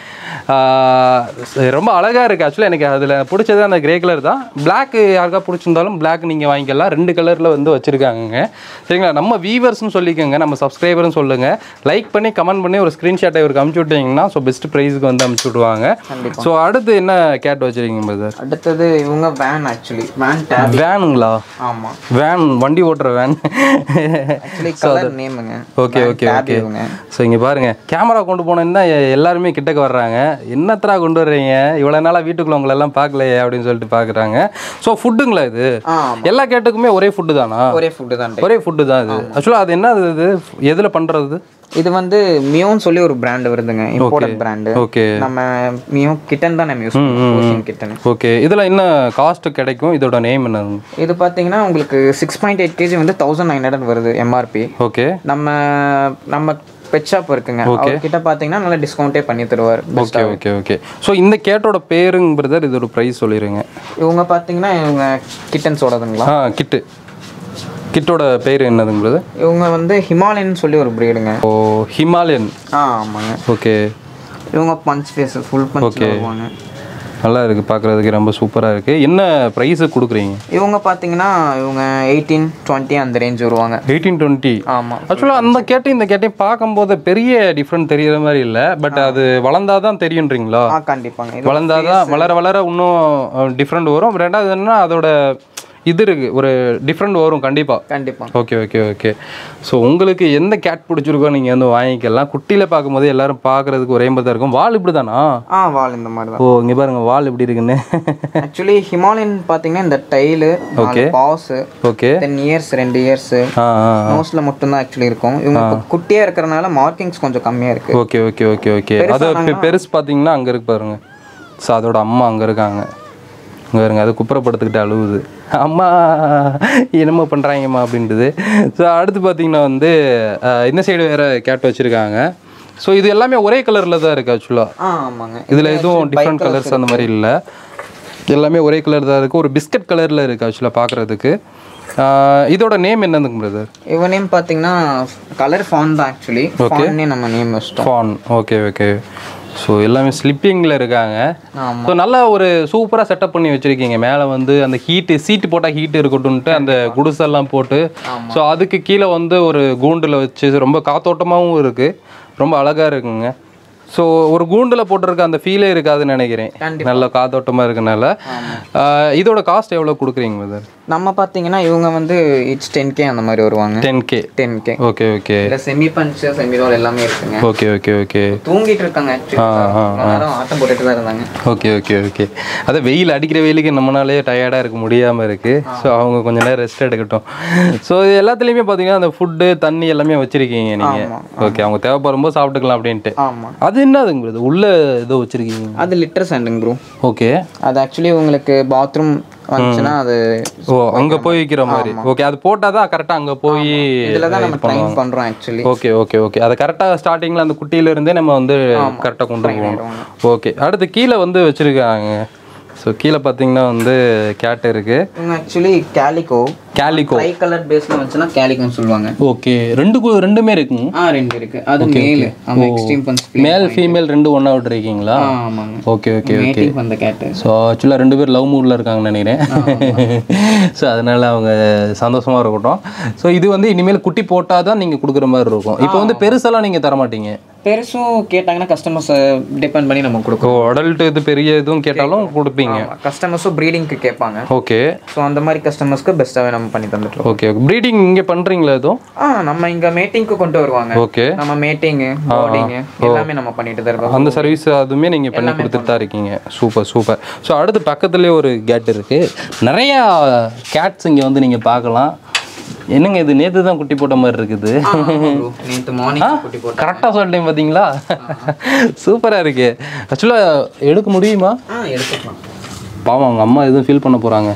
Speaker 2: ஆஹ் ச- ரொம்ப அழகாக இருக்குது ஆக்சுவலாக எனக்கு அதில் பிடிச்சது அந்த கிரே கலர் தான் Black யாருக்கா பிடிச்சிருந்தாலும் Black நீங்கள் வாங்கிக்கலாம் ரெண்டு கலரில் வந்து வச்சுருக்காங்கங்க சரிங்களா நம்ம வீவர்ஸ்னு சொல்லிக்கோங்க நம்ம சப்ஸ்கிரைபர்னு சொல்லுங்கள் லைக் பண்ணி கமெண்ட் பண்ணி ஒரு ஸ்க்ரீன்ஷாட்டை இவருக்கு அமுச்சு விட்டீங்கன்னா ஸோ பெஸ்ட் ப்ரைஸுக்கு வந்து அமுச்சு விடுவாங்க ஸோ அடுத்து என்ன கேட் வச்சுருக்கீங்க பிரதர்
Speaker 1: அடுத்தது இவங்க வேன் ஆக்சுவலி வேன் டேப்
Speaker 2: வேனுங்களா
Speaker 1: ஆமாம்
Speaker 2: வேன் வண்டி ஓட்டுற வேன்
Speaker 1: ஆக்சுவலி கலர் நேமுங்க
Speaker 2: ஓகே ஓகே
Speaker 1: டேப்
Speaker 2: ஓகே
Speaker 1: இவங்க
Speaker 2: ஸோ இங்கே பாருங்க கேமரா கொண்டு போனோன்னா எல்லாருமே கிட்டக்க வர்றாங்க என்னத்தரா கொண்டு வர்றீங்க இவ்வளோ நாளாக வீட்டுக்குள்ள உங்களை எல்லாம் பார்க்கலையே அப்படின்னு சொல்லிட்டு பார்க்குறாங்க ஸோ ஃபுட்டுங்களா இது
Speaker 1: ஆ
Speaker 2: எல்லா கேட்டுக்குமே ஒரே ஃபுட்டு தானா
Speaker 1: ஒரே ஃபுட்டு தான்
Speaker 2: ஒரே ஃபுட்டு தான் இது ஆக்சுவலாக அது என்ன இது எதில் பண்ணுறது
Speaker 1: இது வந்து மியோன்னு சொல்லி ஒரு பிராண்ட் வருதுங்க இம்போர்ட் பிராண்டு
Speaker 2: ஓகே
Speaker 1: நம்ம மியோ கிட்டன் தான் நம்ம யூஸ் பண்ணுவோம் கிட்டன்
Speaker 2: ஓகே இதில் என்ன காஸ்ட் கிடைக்கும் இதோட நேம் என்ன
Speaker 1: இது பார்த்தீங்கன்னா உங்களுக்கு சிக்ஸ் பாயிண்ட் எயிட் கேஜி வந்து தௌசண்ட் நைன் ஹண்ட்ரட் வருது எம்ஆர்பி
Speaker 2: ஓகே
Speaker 1: நம்ம நம்ம பெட் ஷாப் இருக்குங்க அவர்கிட்ட பார்த்தீங்கன்னா நல்லா டிஸ்கவுண்ட்டே பண்ணி தருவார்
Speaker 2: ஓகே ஓகே ஓகே ஸோ இந்த கேட்டோட பேருங்க பிரதர் இதோட ப்ரைஸ் சொல்லிடுங்க
Speaker 1: இவங்க பார்த்தீங்கன்னா இவங்க கிட்டன்ஸோடதுங்களா
Speaker 2: ஆ கிட்டு கிட்டோட பேர் என்னதுங்க பிரதர்
Speaker 1: இவங்க வந்து ஹிமாலயன் சொல்லி ஒரு ப்ரீடுங்க
Speaker 2: ஓ ஹிமாலயன்
Speaker 1: ஆ ஆமாங்க
Speaker 2: ஓகே
Speaker 1: இவங்க பஞ்ச் ஃபேஸ் ஃபுல் பஞ்ச் வருவாங்க
Speaker 2: நல்லா இருக்குது பார்க்குறதுக்கு ரொம்ப சூப்பராக இருக்குது என்ன ப்ரைஸு கொடுக்குறீங்க
Speaker 1: இவங்க பார்த்தீங்கன்னா இவங்க எயிட்டீன் டுவெண்ட்டி அந்த ரேஞ்ச் வருவாங்க
Speaker 2: எயிட்டீன் டுவெண்ட்டி
Speaker 1: ஆமாம்
Speaker 2: ஆக்சுவலாக அந்த கேட்டையும் இந்த கேட்டையும் பார்க்கும்போது பெரிய டிஃப்ரெண்ட் தெரியுற மாதிரி இல்லை பட் அது வளர்ந்தாதான் தெரியுன்றீங்களா
Speaker 1: ஆ கண்டிப்பாங்க இது
Speaker 2: வளர்ந்தாதான் வளர வளர இன்னும் டிஃப்ரெண்ட் வரும் ரெண்டாவது என்னன்னா அதோட இது இருக்கு ஒரு டிஃப்ரெண்ட் வரும் கண்டிப்பாக
Speaker 1: கண்டிப்பாக
Speaker 2: ஓகே ஓகே ஓகே ஸோ உங்களுக்கு எந்த கேட் பிடிச்சிருக்கோ நீங்கள் வந்து வாங்கிக்கலாம் குட்டியில் பார்க்கும்போது எல்லாரும் பார்க்குறதுக்கு ஒரே மாதிரி தான் இருக்கும் வால் இப்படி தானா
Speaker 1: ஆ வால் இந்த மாதிரி தான்
Speaker 2: ஓ இங்கே பாருங்க வால் எப்படி இருக்குன்னு
Speaker 1: ஆக்சுவலி ஹிமாலயன் பார்த்தீங்கன்னா இந்த டைலு பாஸ்
Speaker 2: ஓகே
Speaker 1: டென் இயர்ஸ் ரெண்டு இயர்ஸ்
Speaker 2: ஆ ஆ
Speaker 1: நோஸ்ல மட்டும்தான் ஆக்சுவலி இருக்கும் இவங்க இப்போ குட்டியா இருக்கிறனால மார்க்கிங்ஸ் கொஞ்சம் கம்மியா இருக்கு
Speaker 2: ஓகே ஓகே ஓகே ஓகே அது பெ- பெருசு பார்த்தீங்கன்னா அங்கே இருக்கு பாருங்க ஸோ அதோட அம்மா அங்கே இருக்காங்க இங்கே இருங்க அது குப்புறப்படுத்துக்கிட்டு அழுவுது அம்மா என்னமோ பண்ணுறாங்கம்மா அப்படின்றது ஸோ அடுத்து பார்த்தீங்கன்னா வந்து அஹ், இந்த சைடு வேறு கேட் வச்சுருக்காங்க ஸோ இது எல்லாமே ஒரே கலரில் தான் இருக்குது ஆக்சுவலாக
Speaker 1: ஆ ஆமாங்க
Speaker 2: இதில் எதுவும் டிஃப்ரெண்ட் கலர்ஸ் அந்த மாதிரி இல்லை எல்லாமே ஒரே கலர் தான் இருக்குது ஒரு பிஸ்கட் கலரில் இருக்குது ஆக்சுவலாக பார்க்குறதுக்கு இதோட நேம் என்னதுங்க பிரதர்
Speaker 1: இவன் நேம் பார்த்தீங்கன்னா கலர் ஃபான் தான் ஆக்சுவலி ஃபான்னே நம்ம நேம் வச்சிட்டோம்
Speaker 2: ஃபான் ஓகே ஓகே ஸோ எல்லாமே ஸ்லிப்பிங்கில் இருக்காங்க
Speaker 1: ஆமா.
Speaker 2: ஸோ நல்லா ஒரு சூப்பராக செட்டப் பண்ணி வச்சுருக்கீங்க மேலே வந்து அந்த ஹீட்டு சீட்டு போட்டால் ஹீட் இருக்கட்டும்ன்ட்டு அந்த குடிசெல்லாம் போட்டு ஸோ அதுக்கு கீழே வந்து ஒரு கூண்டில் வச்சு ரொம்ப காத்தோட்டமாகவும் இருக்குது ரொம்ப அழகாக இருக்குங்க ஸோ ஒரு கூண்டில் போட்டிருக்க அந்த ஃபீலே இருக்காதுன்னு நினைக்கிறேன் நல்ல காத்தோட்டமாக இருக்கனால ஆஹ் இதோட காஸ்ட் எவ்வளோ கொடுக்குறீங்க சார்
Speaker 1: நம்ம பார்த்தீங்கன்னா இவங்க வந்து இட்ஸ் டென் கே அந்த மாதிரி வருவாங்க
Speaker 2: ten K
Speaker 1: ten K
Speaker 2: okay okay
Speaker 1: இதில் செமி பஞ்ச் செமி ரோல் எல்லாமே இருக்குங்க
Speaker 2: ஓகே ஓகே ஓகே
Speaker 1: தூங்கிட்டு இருக்காங்க ஆக்சுவலி நேரம் ஆட்டம் போட்டுட்டு தான் இருந்தாங்க
Speaker 2: ஓகே ஓகே ஓகே அதான் வெயில் அடிக்கிற வெயிலுக்கு நம்மளாலே டயர்டாக இருக்க முடியாமல் இருக்குது ஸோ அவங்க கொஞ்ச நேரம் ரெஸ்ட் எடுக்கட்டும் ஸோ இது எல்லாத்துலேயுமே பார்த்தீங்கன்னா அந்த ஃபுட்டு தண்ணி எல்லாமே வச்சுருக்கீங்க நீங்கள் ஓகே அவங்க தேவைப்படும் போது சாப்பிட்டுக்கலாம் அப்படின்ட்டு
Speaker 1: ஆமாம்
Speaker 2: அது அது என்னதுங்க brother? உள்ள ஏதோ வச்சிருக்கீங்க
Speaker 1: அது லிட்டர் சாண்டுங்க ப்ரோ
Speaker 2: ஓகே
Speaker 1: அது ஆக்சுவலி உங்களுக்கு பாத்ரூம் வந்துச்சுன்னா அது
Speaker 2: ஓ அங்க போய் வைக்கிற மாதிரி ஓகே அது போட்டால் தான் கரெக்டாக அங்கே போய்
Speaker 1: இதில் தான் நம்ம ட்ரைன் பண்ணுறோம் ஆக்சுவலி
Speaker 2: ஓகே ஓகே ஓகே அதை கரெக்டாக ஸ்டார்டிங்கில் அந்த குட்டியில இருந்தே நம்ம வந்து கரெக்டாக கொண்டு போகணும் ஓகே அடுத்து கீழே வந்து வச்சிருக்காங்க ஸோ கீழே பார்த்தீங்கன்னா வந்து கேட் இருக்கு
Speaker 1: இவங்க actually calico
Speaker 2: calico
Speaker 1: tri colour பேஸ்ல வந்துச்சுன்னா கேலிகோன்னு சொல்லுவாங்க
Speaker 2: ஓகே ரெண்டு கு- ரெண்டுமே இருக்குங்க
Speaker 1: ஆ ரெண்டு இருக்கு அது மேல் நம்ம எக்ஸ்ட்ரீம் பன்ஸ்
Speaker 2: மேல் ஃபீமேல் ரெண்டு ஒன்றா விட்டுருக்கீங்களா
Speaker 1: ஆமாங்க
Speaker 2: ஓகே ஓகே ஓகே
Speaker 1: மேட்டிங் பண்ண கேட்டு
Speaker 2: ஸோ ஆக்சுவலாக ரெண்டு பேர் லவ் மூடில் இருக்காங்கன்னு நினைக்கிறேன் ஸோ அதனால அவங்க சந்தோஷமாக இருக்கட்டும் ஸோ இது வந்து இனிமேல் குட்டி போட்டால் தான் நீங்கள் கொடுக்குற மாதிரி இருக்கும் இப்போ வந்து பெருசெல்லாம் நீங்கள் தர மாட்டீங்க
Speaker 1: பெருசும் கேட்டாங்கன்னா கஸ்டமர்ஸ் டிபெண்ட் பண்ணி நம்ம
Speaker 2: ஓ
Speaker 1: கொடுக்குறோம்
Speaker 2: அடல்ட் இது பெரிய இதுவும் கேட்டாலும் கொடுப்பீங்க
Speaker 1: கஸ்டமர்ஸும் ப்ரீடிங்க்கு கேட்பாங்க
Speaker 2: ஓகே
Speaker 1: ஸோ அந்த மாதிரி கஸ்டமர்ஸ்க்கு பெஸ்ட்டாகவே நம்ம பண்ணி தந்துட்டு
Speaker 2: ஓகே ஓகே ப்ரீடிங் இங்கே பண்ணுறீங்களா எதுவும்
Speaker 1: ஆ நம்ம இங்க மேட்டிங்க்கு கொண்டு வருவாங்க
Speaker 2: ஓகே
Speaker 1: நம்ம மேட்டிங்கு போர்டிங்கு எல்லாமே நம்ம பண்ணிட்டு தான் இருக்கோம்
Speaker 2: அந்த சர்வீஸ் அதுவுமே நீங்கள் பண்ணி கொடுத்துட்டு தான் இருக்கீங்க சூப்பர் சூப்பர் ஸோ அடுத்து பக்கத்துலேயே ஒரு கேட் இருக்குது நிறையா கேட்ஸ் இங்கே வந்து நீங்கள் பார்க்கலாம் என்னங்க இது நேற்று தான் குட்டி போட்ட மாதிரி இருக்குது
Speaker 1: நேற்று மார்னிங் குட்டி போட்டு
Speaker 2: கரெக்டாக சொல்லிட்டேன் பார்த்தீங்களா சூப்பராக இருக்கு ஆக்சுவலாக எடுக்க முடியுமா
Speaker 1: ஆ எடுத்துக்கலாம்
Speaker 2: பாவம் அவங்க அம்மா எதுவும் ஃபீல் பண்ண போகிறாங்க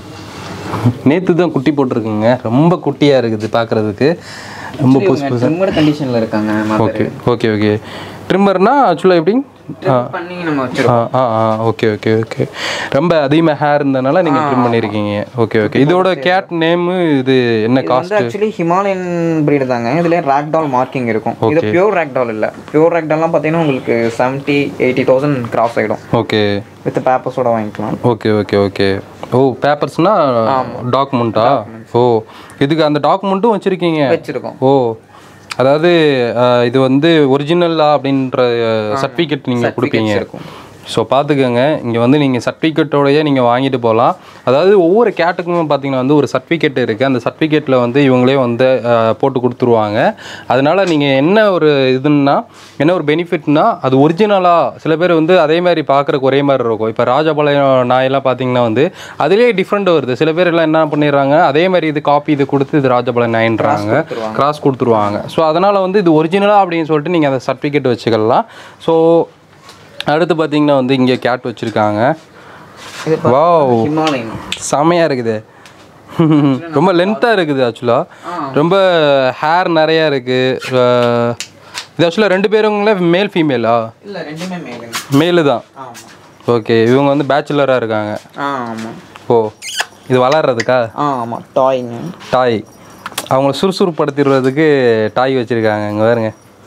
Speaker 2: நேற்று தான் குட்டி போட்டிருக்குங்க ரொம்ப குட்டியாக இருக்குது பார்க்குறதுக்கு ரொம்ப புதுசு புதுசு
Speaker 1: ட்ரிம்மோட கண்டிஷன்ல இருக்காங்க
Speaker 2: ஓகே ஓகே ஓகே ட்ரிம்மர்னா ஆக்சுவலாக எப்படி
Speaker 1: ட்ரிம் பண்ணி நம்ம வச்சிருக்கோம்
Speaker 2: ஆ ஆ ஆ ஓகே ஓகே ஓகே ரொம்ப அதிகமாக ஹேர் இருந்தனால நீங்கள் ட்ரிம் பண்ணியிருக்கீங்க ஓகே ஓகே இதோட கேட் நேமு இது என்ன
Speaker 1: இது
Speaker 2: காஸ்ட்
Speaker 1: வந்து ஆக்சுவலி ஹிமாலயன் பிரீடு தாங்க இதுல ராக்டால் மார்க்கிங் இருக்கும் இது பியூர் ராக்டால் இல்ல பியூர் ராக்டால்லாம் பார்த்தீங்கன்னா உங்களுக்கு செவன்ட்டி எயிட்டி தௌசண்ட் கிராஸ் ஆயிடும்
Speaker 2: ஓகே
Speaker 1: வித் பேப்பர்ஸோட வாங்கிக்கலாம்
Speaker 2: ஓகே ஓகே ஓகே ஓ பேப்பர்ஸ்னா டாக்குமெண்ட்டா ஓ இதுக்கு அந்த டாக்குமெண்ட்டும் வச்சுருக்கீங்க
Speaker 1: வச்சிருக்கோம்
Speaker 2: ஓ அதாவது அஹ், இது வந்து ஒரிஜினலா அப்படின்ற சர்டிஃபிகேட் நீங்கள் கொடுப்பீங்க
Speaker 1: இருக்கும்
Speaker 2: ஸோ பார்த்துக்கோங்க இங்கே வந்து நீங்கள் சர்டிஃபிகேட்டோடய நீங்கள் வாங்கிட்டு போகலாம் அதாவது ஒவ்வொரு கேட்டுக்குமே பார்த்தீங்கன்னா வந்து ஒரு சர்டிஃபிகேட் இருக்குது அந்த சர்டிஃபிகேட்டில் வந்து இவங்களே வந்து அஹ், போட்டு கொடுத்துருவாங்க அதனால் நீங்கள் என்ன ஒரு இதுன்னா என்ன ஒரு பெனிஃபிட்னா அது ஒரிஜினலாக சில பேர் வந்து அதே மாதிரி பார்க்குறக்கு ஒரே மாதிரி இருக்கும் இப்போ ராஜபாளையம் நாயெல்லாம் பார்த்தீங்கன்னா வந்து அதுலேயே டிஃப்ரெண்ட் வருது சில பேர் எல்லாம் என்ன பண்ணிடுறாங்க அதே மாதிரி இது காப்பி இது கொடுத்து இது ராஜபாளையம் நாயன்றாங்க கிராஸ் கொடுத்துருவாங்க ஸோ அதனால் வந்து இது ஒரிஜினலா அப்படின்னு சொல்லிட்டு நீங்கள் அந்த சர்டிஃபிகேட் வச்சுக்கலாம் ஸோ அடுத்து பார்த்தீங்கன்னா வந்து இங்கே கேட் வச்சுருக்காங்க
Speaker 1: இது
Speaker 2: வாவ்
Speaker 1: ஹிமாலயன்
Speaker 2: செமையாக இருக்குது ரொம்ப லென்த்தாக இருக்குது ஆக்சுவலாக ரொம்ப ஹேர் நிறையா இருக்குது இது ஆக்சுவலாக ரெண்டு பேருங்களே மேல் ஃபீமேலா
Speaker 1: இல்ல ரெண்டுமே மேலுங்க
Speaker 2: மேலு தான்
Speaker 1: ஆமா
Speaker 2: ஓகே இவங்க வந்து பேச்சுலராக இருக்காங்க
Speaker 1: ஆ ஆமா
Speaker 2: ஓ இது வளர்றதுக்கா
Speaker 1: ஆ ஆமா டாய்ங்க
Speaker 2: டாய் அவங்கள சுறுசுறுப்படுத்திடுறதுக்கு டாய் வச்சுருக்காங்க இங்கே பாருங்க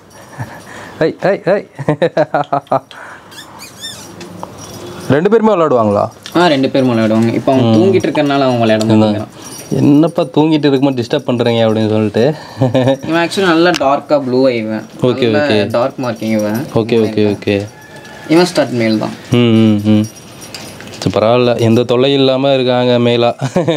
Speaker 2: ஐ ஐ ஐ ரெண்டு பேருமே விளாடுவாங்களா
Speaker 1: ஆ ரெண்டு பேரும் விளையாடுவாங்க இப்போ அவங்க தூங்கிட்டு இருக்கறனால அவங்க விளையாட மாட்டாங்க
Speaker 2: என்னப்பா தூங்கிட்டு இருக்கும்போது டிஸ்டர்ப் பண்ணுறீங்க அப்படின்னு சொல்லிட்டு
Speaker 1: இவன் ஆக்சுவலி நல்லா டார்க்கா ப்ளூ இவன்
Speaker 2: Okay,
Speaker 1: ஓகே டார்க் மார்க்கிங் இவன்
Speaker 2: ஓகே ஓகே ஓகே
Speaker 1: இவன் ஸ்டார்ட் மேல் தான்
Speaker 2: ம் ம் ம் சரி பரவாயில்ல எந்த தொல்லை இல்லாமல் இருக்காங்க மேலா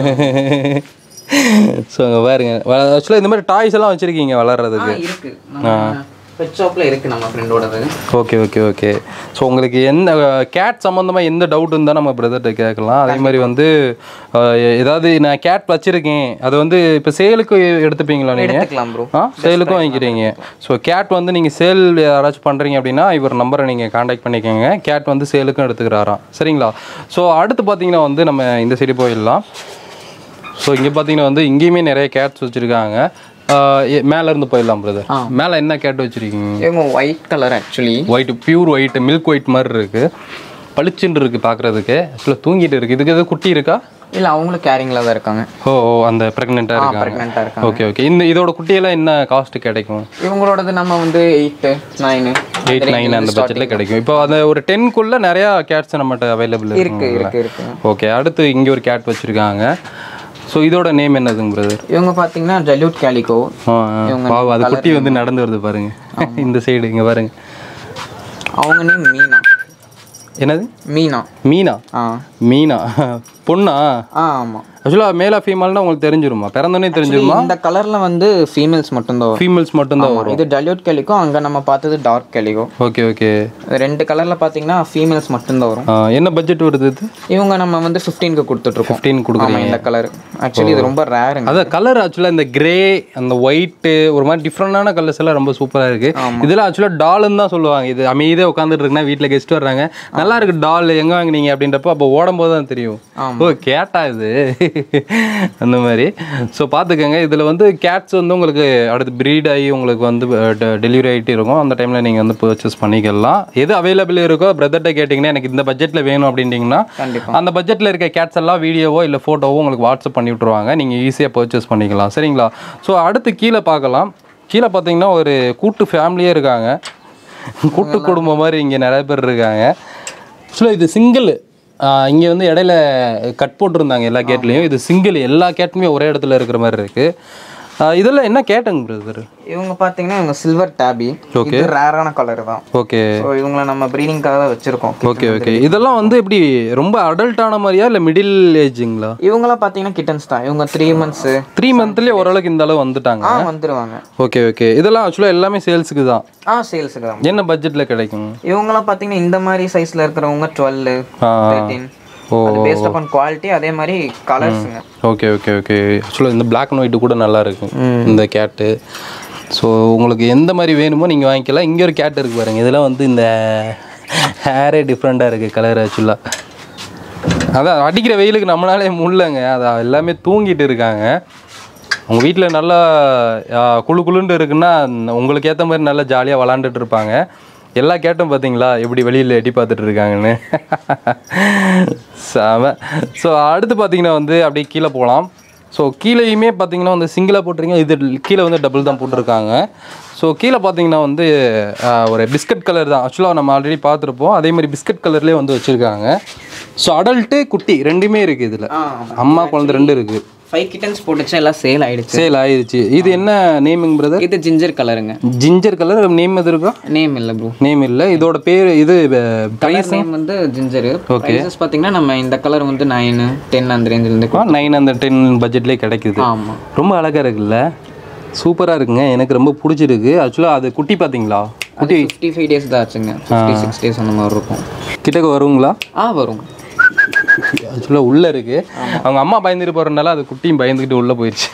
Speaker 2: ஸோ அங்கே பாருங்க ஆக்சுவலாக இந்த மாதிரி டாய்ஸ் எல்லாம் வச்சுருக்கீங்க வளர்றதுக்கு
Speaker 1: இருக்கு பெட் ஷாப்ல இருக்கு நம்ம ஃப்ரெண்டோடது
Speaker 2: ஓகே ஓகே ஓகே ஸோ உங்களுக்கு எந்த கேட் சம்மந்தமாக எந்த டவுட் இருந்தால் நம்ம பிரதர்கிட்ட கேட்கலாம் அதே மாதிரி வந்து அஹ், ஏதாவது நான் கேட் வச்சுருக்கேன் அது வந்து இப்போ சேலுக்கு எடுத்துப்பீங்களா நீங்கள்
Speaker 1: எடுத்துக்கலாம் ப்ரோ
Speaker 2: ஆ சேலுக்கும் வாங்கிக்கிறீங்க ஸோ கேட் வந்து நீங்கள் சேல் யாராச்சும் பண்ணுறீங்க அப்படின்னா இவர் நம்பரை நீங்கள் காண்டாக்ட் பண்ணிக்கோங்க கேட் வந்து சேலுக்கும் எடுத்துக்கிறாராம் சரிங்களா ஸோ அடுத்து பார்த்தீங்கன்னா வந்து நம்ம இந்த சைடு போயிடலாம் ஸோ இங்கே பார்த்தீங்கன்னா வந்து இங்கேயுமே நிறைய கேட்ஸ் வச்சுருக்காங்க மேலேருந்து போயிடலாம் பிரதர் மேலே என்ன கேட் வச்சுருக்கீங்க
Speaker 1: இவங்க white colour actually
Speaker 2: white pure white milk white மாதிரி இருக்குது பளிச்சுன்னு இருக்குது பார்க்குறதுக்கு ஆக்சுவலாக தூங்கிட்டு இருக்குது இதுக்கு எதுவும் குட்டி இருக்கா
Speaker 1: இல்ல அவங்களும் கேரிங்ல தான் இருக்காங்க
Speaker 2: ஓ ஓ அந்த ப்ரெக்னெண்ட்டாக இருக்காங்க
Speaker 1: ப்ரெக்னெண்டா இருக்காங்க
Speaker 2: ஓகே ஓகே இந்த இதோட குட்டியெல்லாம் என்ன காஸ்ட் கிடைக்கும்
Speaker 1: இவங்களோடது நம்ம வந்து எயிட் நைனு
Speaker 2: எயிட் நைன் அந்த பட்ஜெட்டில் கிடைக்கும் இப்போ அந்த ஒரு டென்க்குள்ளே நிறையா கேட்ஸ் நம்மகிட்ட அவைலபிள்
Speaker 1: இருக்கு இருக்கு இருக்கு
Speaker 2: ஓகே அடுத்து இங்கே ஒரு கேட் வச்சுருக்காங்க ஸோ இதோட நேம் என்னதுங்க பிரதர்
Speaker 1: இவங்க பாத்தீங்கன்னா ஜல்யூட் கேலிகோ
Speaker 2: பாவம் அது குட்டி வந்து நடந்து வருது பாருங்க இந்த சைடு இங்கே பாருங்க
Speaker 1: அவங்க நேம் மீனா
Speaker 2: என்னது
Speaker 1: மீனா
Speaker 2: மீனா
Speaker 1: ஆ
Speaker 2: மீனா பொண்ணா
Speaker 1: ஆ ஆமாம்
Speaker 2: ஆக்சுவலாக மேலா ஃபீமேல்னா உங்களுக்கு தெரிஞ்சிருமா பிறந்தோடனே தெரிஞ்சிருமா
Speaker 1: இந்த கலரில் வந்து ஃபீமேல்ஸ் மட்டும்தான் வரும்
Speaker 2: ஃபீமேல்ஸ் மட்டும்தான் வரும்
Speaker 1: இது டல்யூட் கெலிகோ அங்கே நம்ம பார்த்தது டார்க் கெலிகோ
Speaker 2: ஓகே ஓகே
Speaker 1: ரெண்டு கலரில் பார்த்தீங்கன்னா ஃபீமேல்ஸ் மட்டும்தான் வரும்
Speaker 2: என்ன பட்ஜெட் வருது இது
Speaker 1: இவங்க நம்ம வந்து ஃபிஃப்டீனுக்கு கொடுத்துட்ருக்கோம்
Speaker 2: ஃபிஃப்டீன் கொடுக்குறீங்க
Speaker 1: ஆமாம் இந்த கலர் ஆக்சுவலி இது ரொம்ப ரேருங்க
Speaker 2: அதான் கலர் ஆக்சுவலாக இந்த கிரே அந்த ஒயிட்டு ஒரு மாதிரி டிஃப்ரெண்டான கலர்ஸ் எல்லாம் ரொம்ப சூப்பராக இருக்கு இதெல்லாம் ஆக்சுவலாக டால்னு தான் சொல்லுவாங்க இது அமைதியாக உட்காந்துட்டு இருக்குன்னா வீட்டில் கெஸ்ட் வர்றாங்க நல்லா இருக்கு டால் எங்கே வாங்குனீங்க அப்படின்றப்போ அப்போ ஓடும் போது தான் தெரியும் ஓ கேட்டா இது அந்த மாதிரி ஸோ பார்த்துக்கோங்க இதில் வந்து கேட்ஸ் வந்து உங்களுக்கு அடுத்து ப்ரீட் ஆகி உங்களுக்கு வந்து டெலிவரி ஆகிட்டு இருக்கும் அந்த டைமில் நீங்கள் வந்து பர்ச்சேஸ் பண்ணிக்கலாம் எது அவைலபிள் இருக்கோ பிரதர்கிட்ட கேட்டிங்கன்னா எனக்கு இந்த பட்ஜெட்டில் வேணும் அப்படின்ட்டிங்கன்னா
Speaker 1: கண்டிப்பா.
Speaker 2: அந்த பட்ஜெட்டில் இருக்க கேட்ஸ் எல்லாம் வீடியோவோ இல்லை ஃபோட்டோவோ உங்களுக்கு வாட்ஸ்அப் பண்ணி விட்ருவாங்க நீங்கள் ஈஸியாக பர்ச்சேஸ் பண்ணிக்கலாம் சரிங்களா ஸோ அடுத்து கீழே பார்க்கலாம் கீழே பார்த்தீங்கன்னா ஒரு கூட்டு ஃபேமிலியே இருக்காங்க கூட்டு குடும்பம் மாதிரி இங்கே நிறைய பேர் இருக்காங்க ஆக்சுவலாக இது சிங்கிள் இங்கே வந்து இடையில கட் போட்டிருந்தாங்க எல்லா கேட்லேயும் இது சிங்கிள் எல்லா கேட்டுமே ஒரே இடத்துல இருக்கிற மாதிரி இருக்குது இதெல்லாம் என்ன கேட்டுங்க பிரதர்
Speaker 1: இவங்க பார்த்தீங்கன்னா இவங்க சில்வர் டேபி இது ரேரான கலர் தான்
Speaker 2: ஓகே
Speaker 1: ஸோ இவங்கள நம்ம ப்ரீடிங்காக தான் வச்சுருக்கோம்
Speaker 2: ஓகே ஓகே இதெல்லாம் வந்து எப்படி ரொம்ப அடல்ட்டான மாதிரியா இல்லை மிடில் ஏஜுங்களா
Speaker 1: இவங்களாம் பார்த்தீங்கன்னா கிட்டன்ஸ் தான் இவங்க த்ரீ மந்த்ஸு
Speaker 2: த்ரீ மந்த்லேயே ஓரளவுக்கு இந்த அளவு வந்துட்டாங்க
Speaker 1: ஆ வந்துருவாங்க
Speaker 2: ஓகே ஓகே இதெல்லாம் ஆக்சுவலாக எல்லாமே சேல்ஸுக்கு தான்
Speaker 1: ஆ சேல்ஸுக்கு தான்
Speaker 2: என்ன பட்ஜெட்டில் கிடைக்கும்
Speaker 1: இவங்களாம் பார்த்தீங்கன்னா இந்த மாதிரி சைஸில் இருக்கிறவங்க டுவெல்
Speaker 2: ஆ
Speaker 1: தேர்ட்டீன்
Speaker 2: ஓ
Speaker 1: அது பேஸ்ட் அப்பான் குவாலிட்டி அதே மாதிரி கலர்ஸுங்க
Speaker 2: ஓகே ஓகே ஓகே ஆக்சுவலாக இந்த பிளாக் அண்ட் ஒயிட்டு கூட நல்லா இருக்கு இந்த கேட்டு ஸோ உங்களுக்கு எந்த மாதிரி வேணுமோ நீங்கள் வாங்கிக்கலாம் இங்கே ஒரு கேட் இருக்கு பாருங்க இதெல்லாம் வந்து இந்த ஹேரே டிஃப்ரெண்ட்டாக இருக்குது கலர் ஆக்சுவலாக அதான் அடிக்கிற வெயிலுக்கு நம்மளாலே முள்ளங்க அதான் எல்லாமே தூங்கிட்டு இருக்காங்க உங்கள் வீட்டில் நல்லா ஆ, குளு குளுன்னு இருக்குன்னா உங்களுக்கு ஏற்ற மாதிரி நல்லா ஜாலியாக விளாண்டுட்டு இருப்பாங்க எல்லா கேட்டும் பார்த்தீங்களா எப்படி வெளியில் எட்டி பார்த்துட்டு இருக்காங்கன்னு செம ஸோ அடுத்து பார்த்தீங்கன்னா வந்து அப்படியே கீழே போகலாம் ஸோ கீழேயுமே பார்த்தீங்கன்னா வந்து சிங்கிளாக போட்டிருக்கீங்க இது கீழே வந்து டபுள் தான் போட்டிருக்காங்க ஸோ கீழே பார்த்தீங்கன்னா வந்து ஆ, ஒரு பிஸ்கட் கலர் தான் ஆக்சுவலாக நம்ம ஆல்ரெடி பார்த்துருப்போம் அதே மாதிரி பிஸ்கட் கலர்லேயே வந்து வச்சுருக்காங்க ஸோ அடல்ட்டு குட்டி ரெண்டுமே இருக்குது இதில்
Speaker 1: ஆ
Speaker 2: அம்மா குழந்தை ரெண்டு இருக்குது
Speaker 1: ஃபைவ் கிட்டன்ஸ் போட்டுச்சு எல்லாம் சேல் ஆயிடுச்சு
Speaker 2: சேல் ஆயிருச்சு இது என்ன நேமிங் பிரதர்
Speaker 1: இது ஜிஞ்சர் கலருங்க
Speaker 2: ஜிஞ்சர் கலர் நேம் எது இருக்கா
Speaker 1: நேம் இல்லை ப்ரோ
Speaker 2: நேம் இல்லை இதோட பேர் இது ப்ரைஸ்
Speaker 1: நேம் வந்து ஜிஞ்சர் ப்ரைஸஸ் பார்த்தீங்கன்னா நம்ம இந்த கலர் வந்து நைனு டென் அந்த ரேஞ்சிலேருந்து
Speaker 2: நைன் அந்த டென் பட்ஜெட்லேயே கிடைக்குது
Speaker 1: ஆமாம்
Speaker 2: ரொம்ப அழகாக இருக்குல்ல சூப்பராக இருக்குங்க எனக்கு ரொம்ப பிடிச்சிருக்கு ஆக்சுவலாக அது குட்டி பார்த்தீங்களா
Speaker 1: அது ஃபிஃப்டி ஃபைவ் டேஸ் தான் ஆச்சுங்க ஃபிஃப்டி சிக்ஸ் டேஸ் அந்த மாதிரி இருக்கும்
Speaker 2: கிட்டக்க வருங்களா
Speaker 1: ஆ வரும்
Speaker 2: ஆக்சுவலாக உள்ளே இருக்குது அவங்க அம்மா பயந்துட்டு போகிறனால அது குட்டியும் பயந்துக்கிட்டு உள்ளே போயிடுச்சு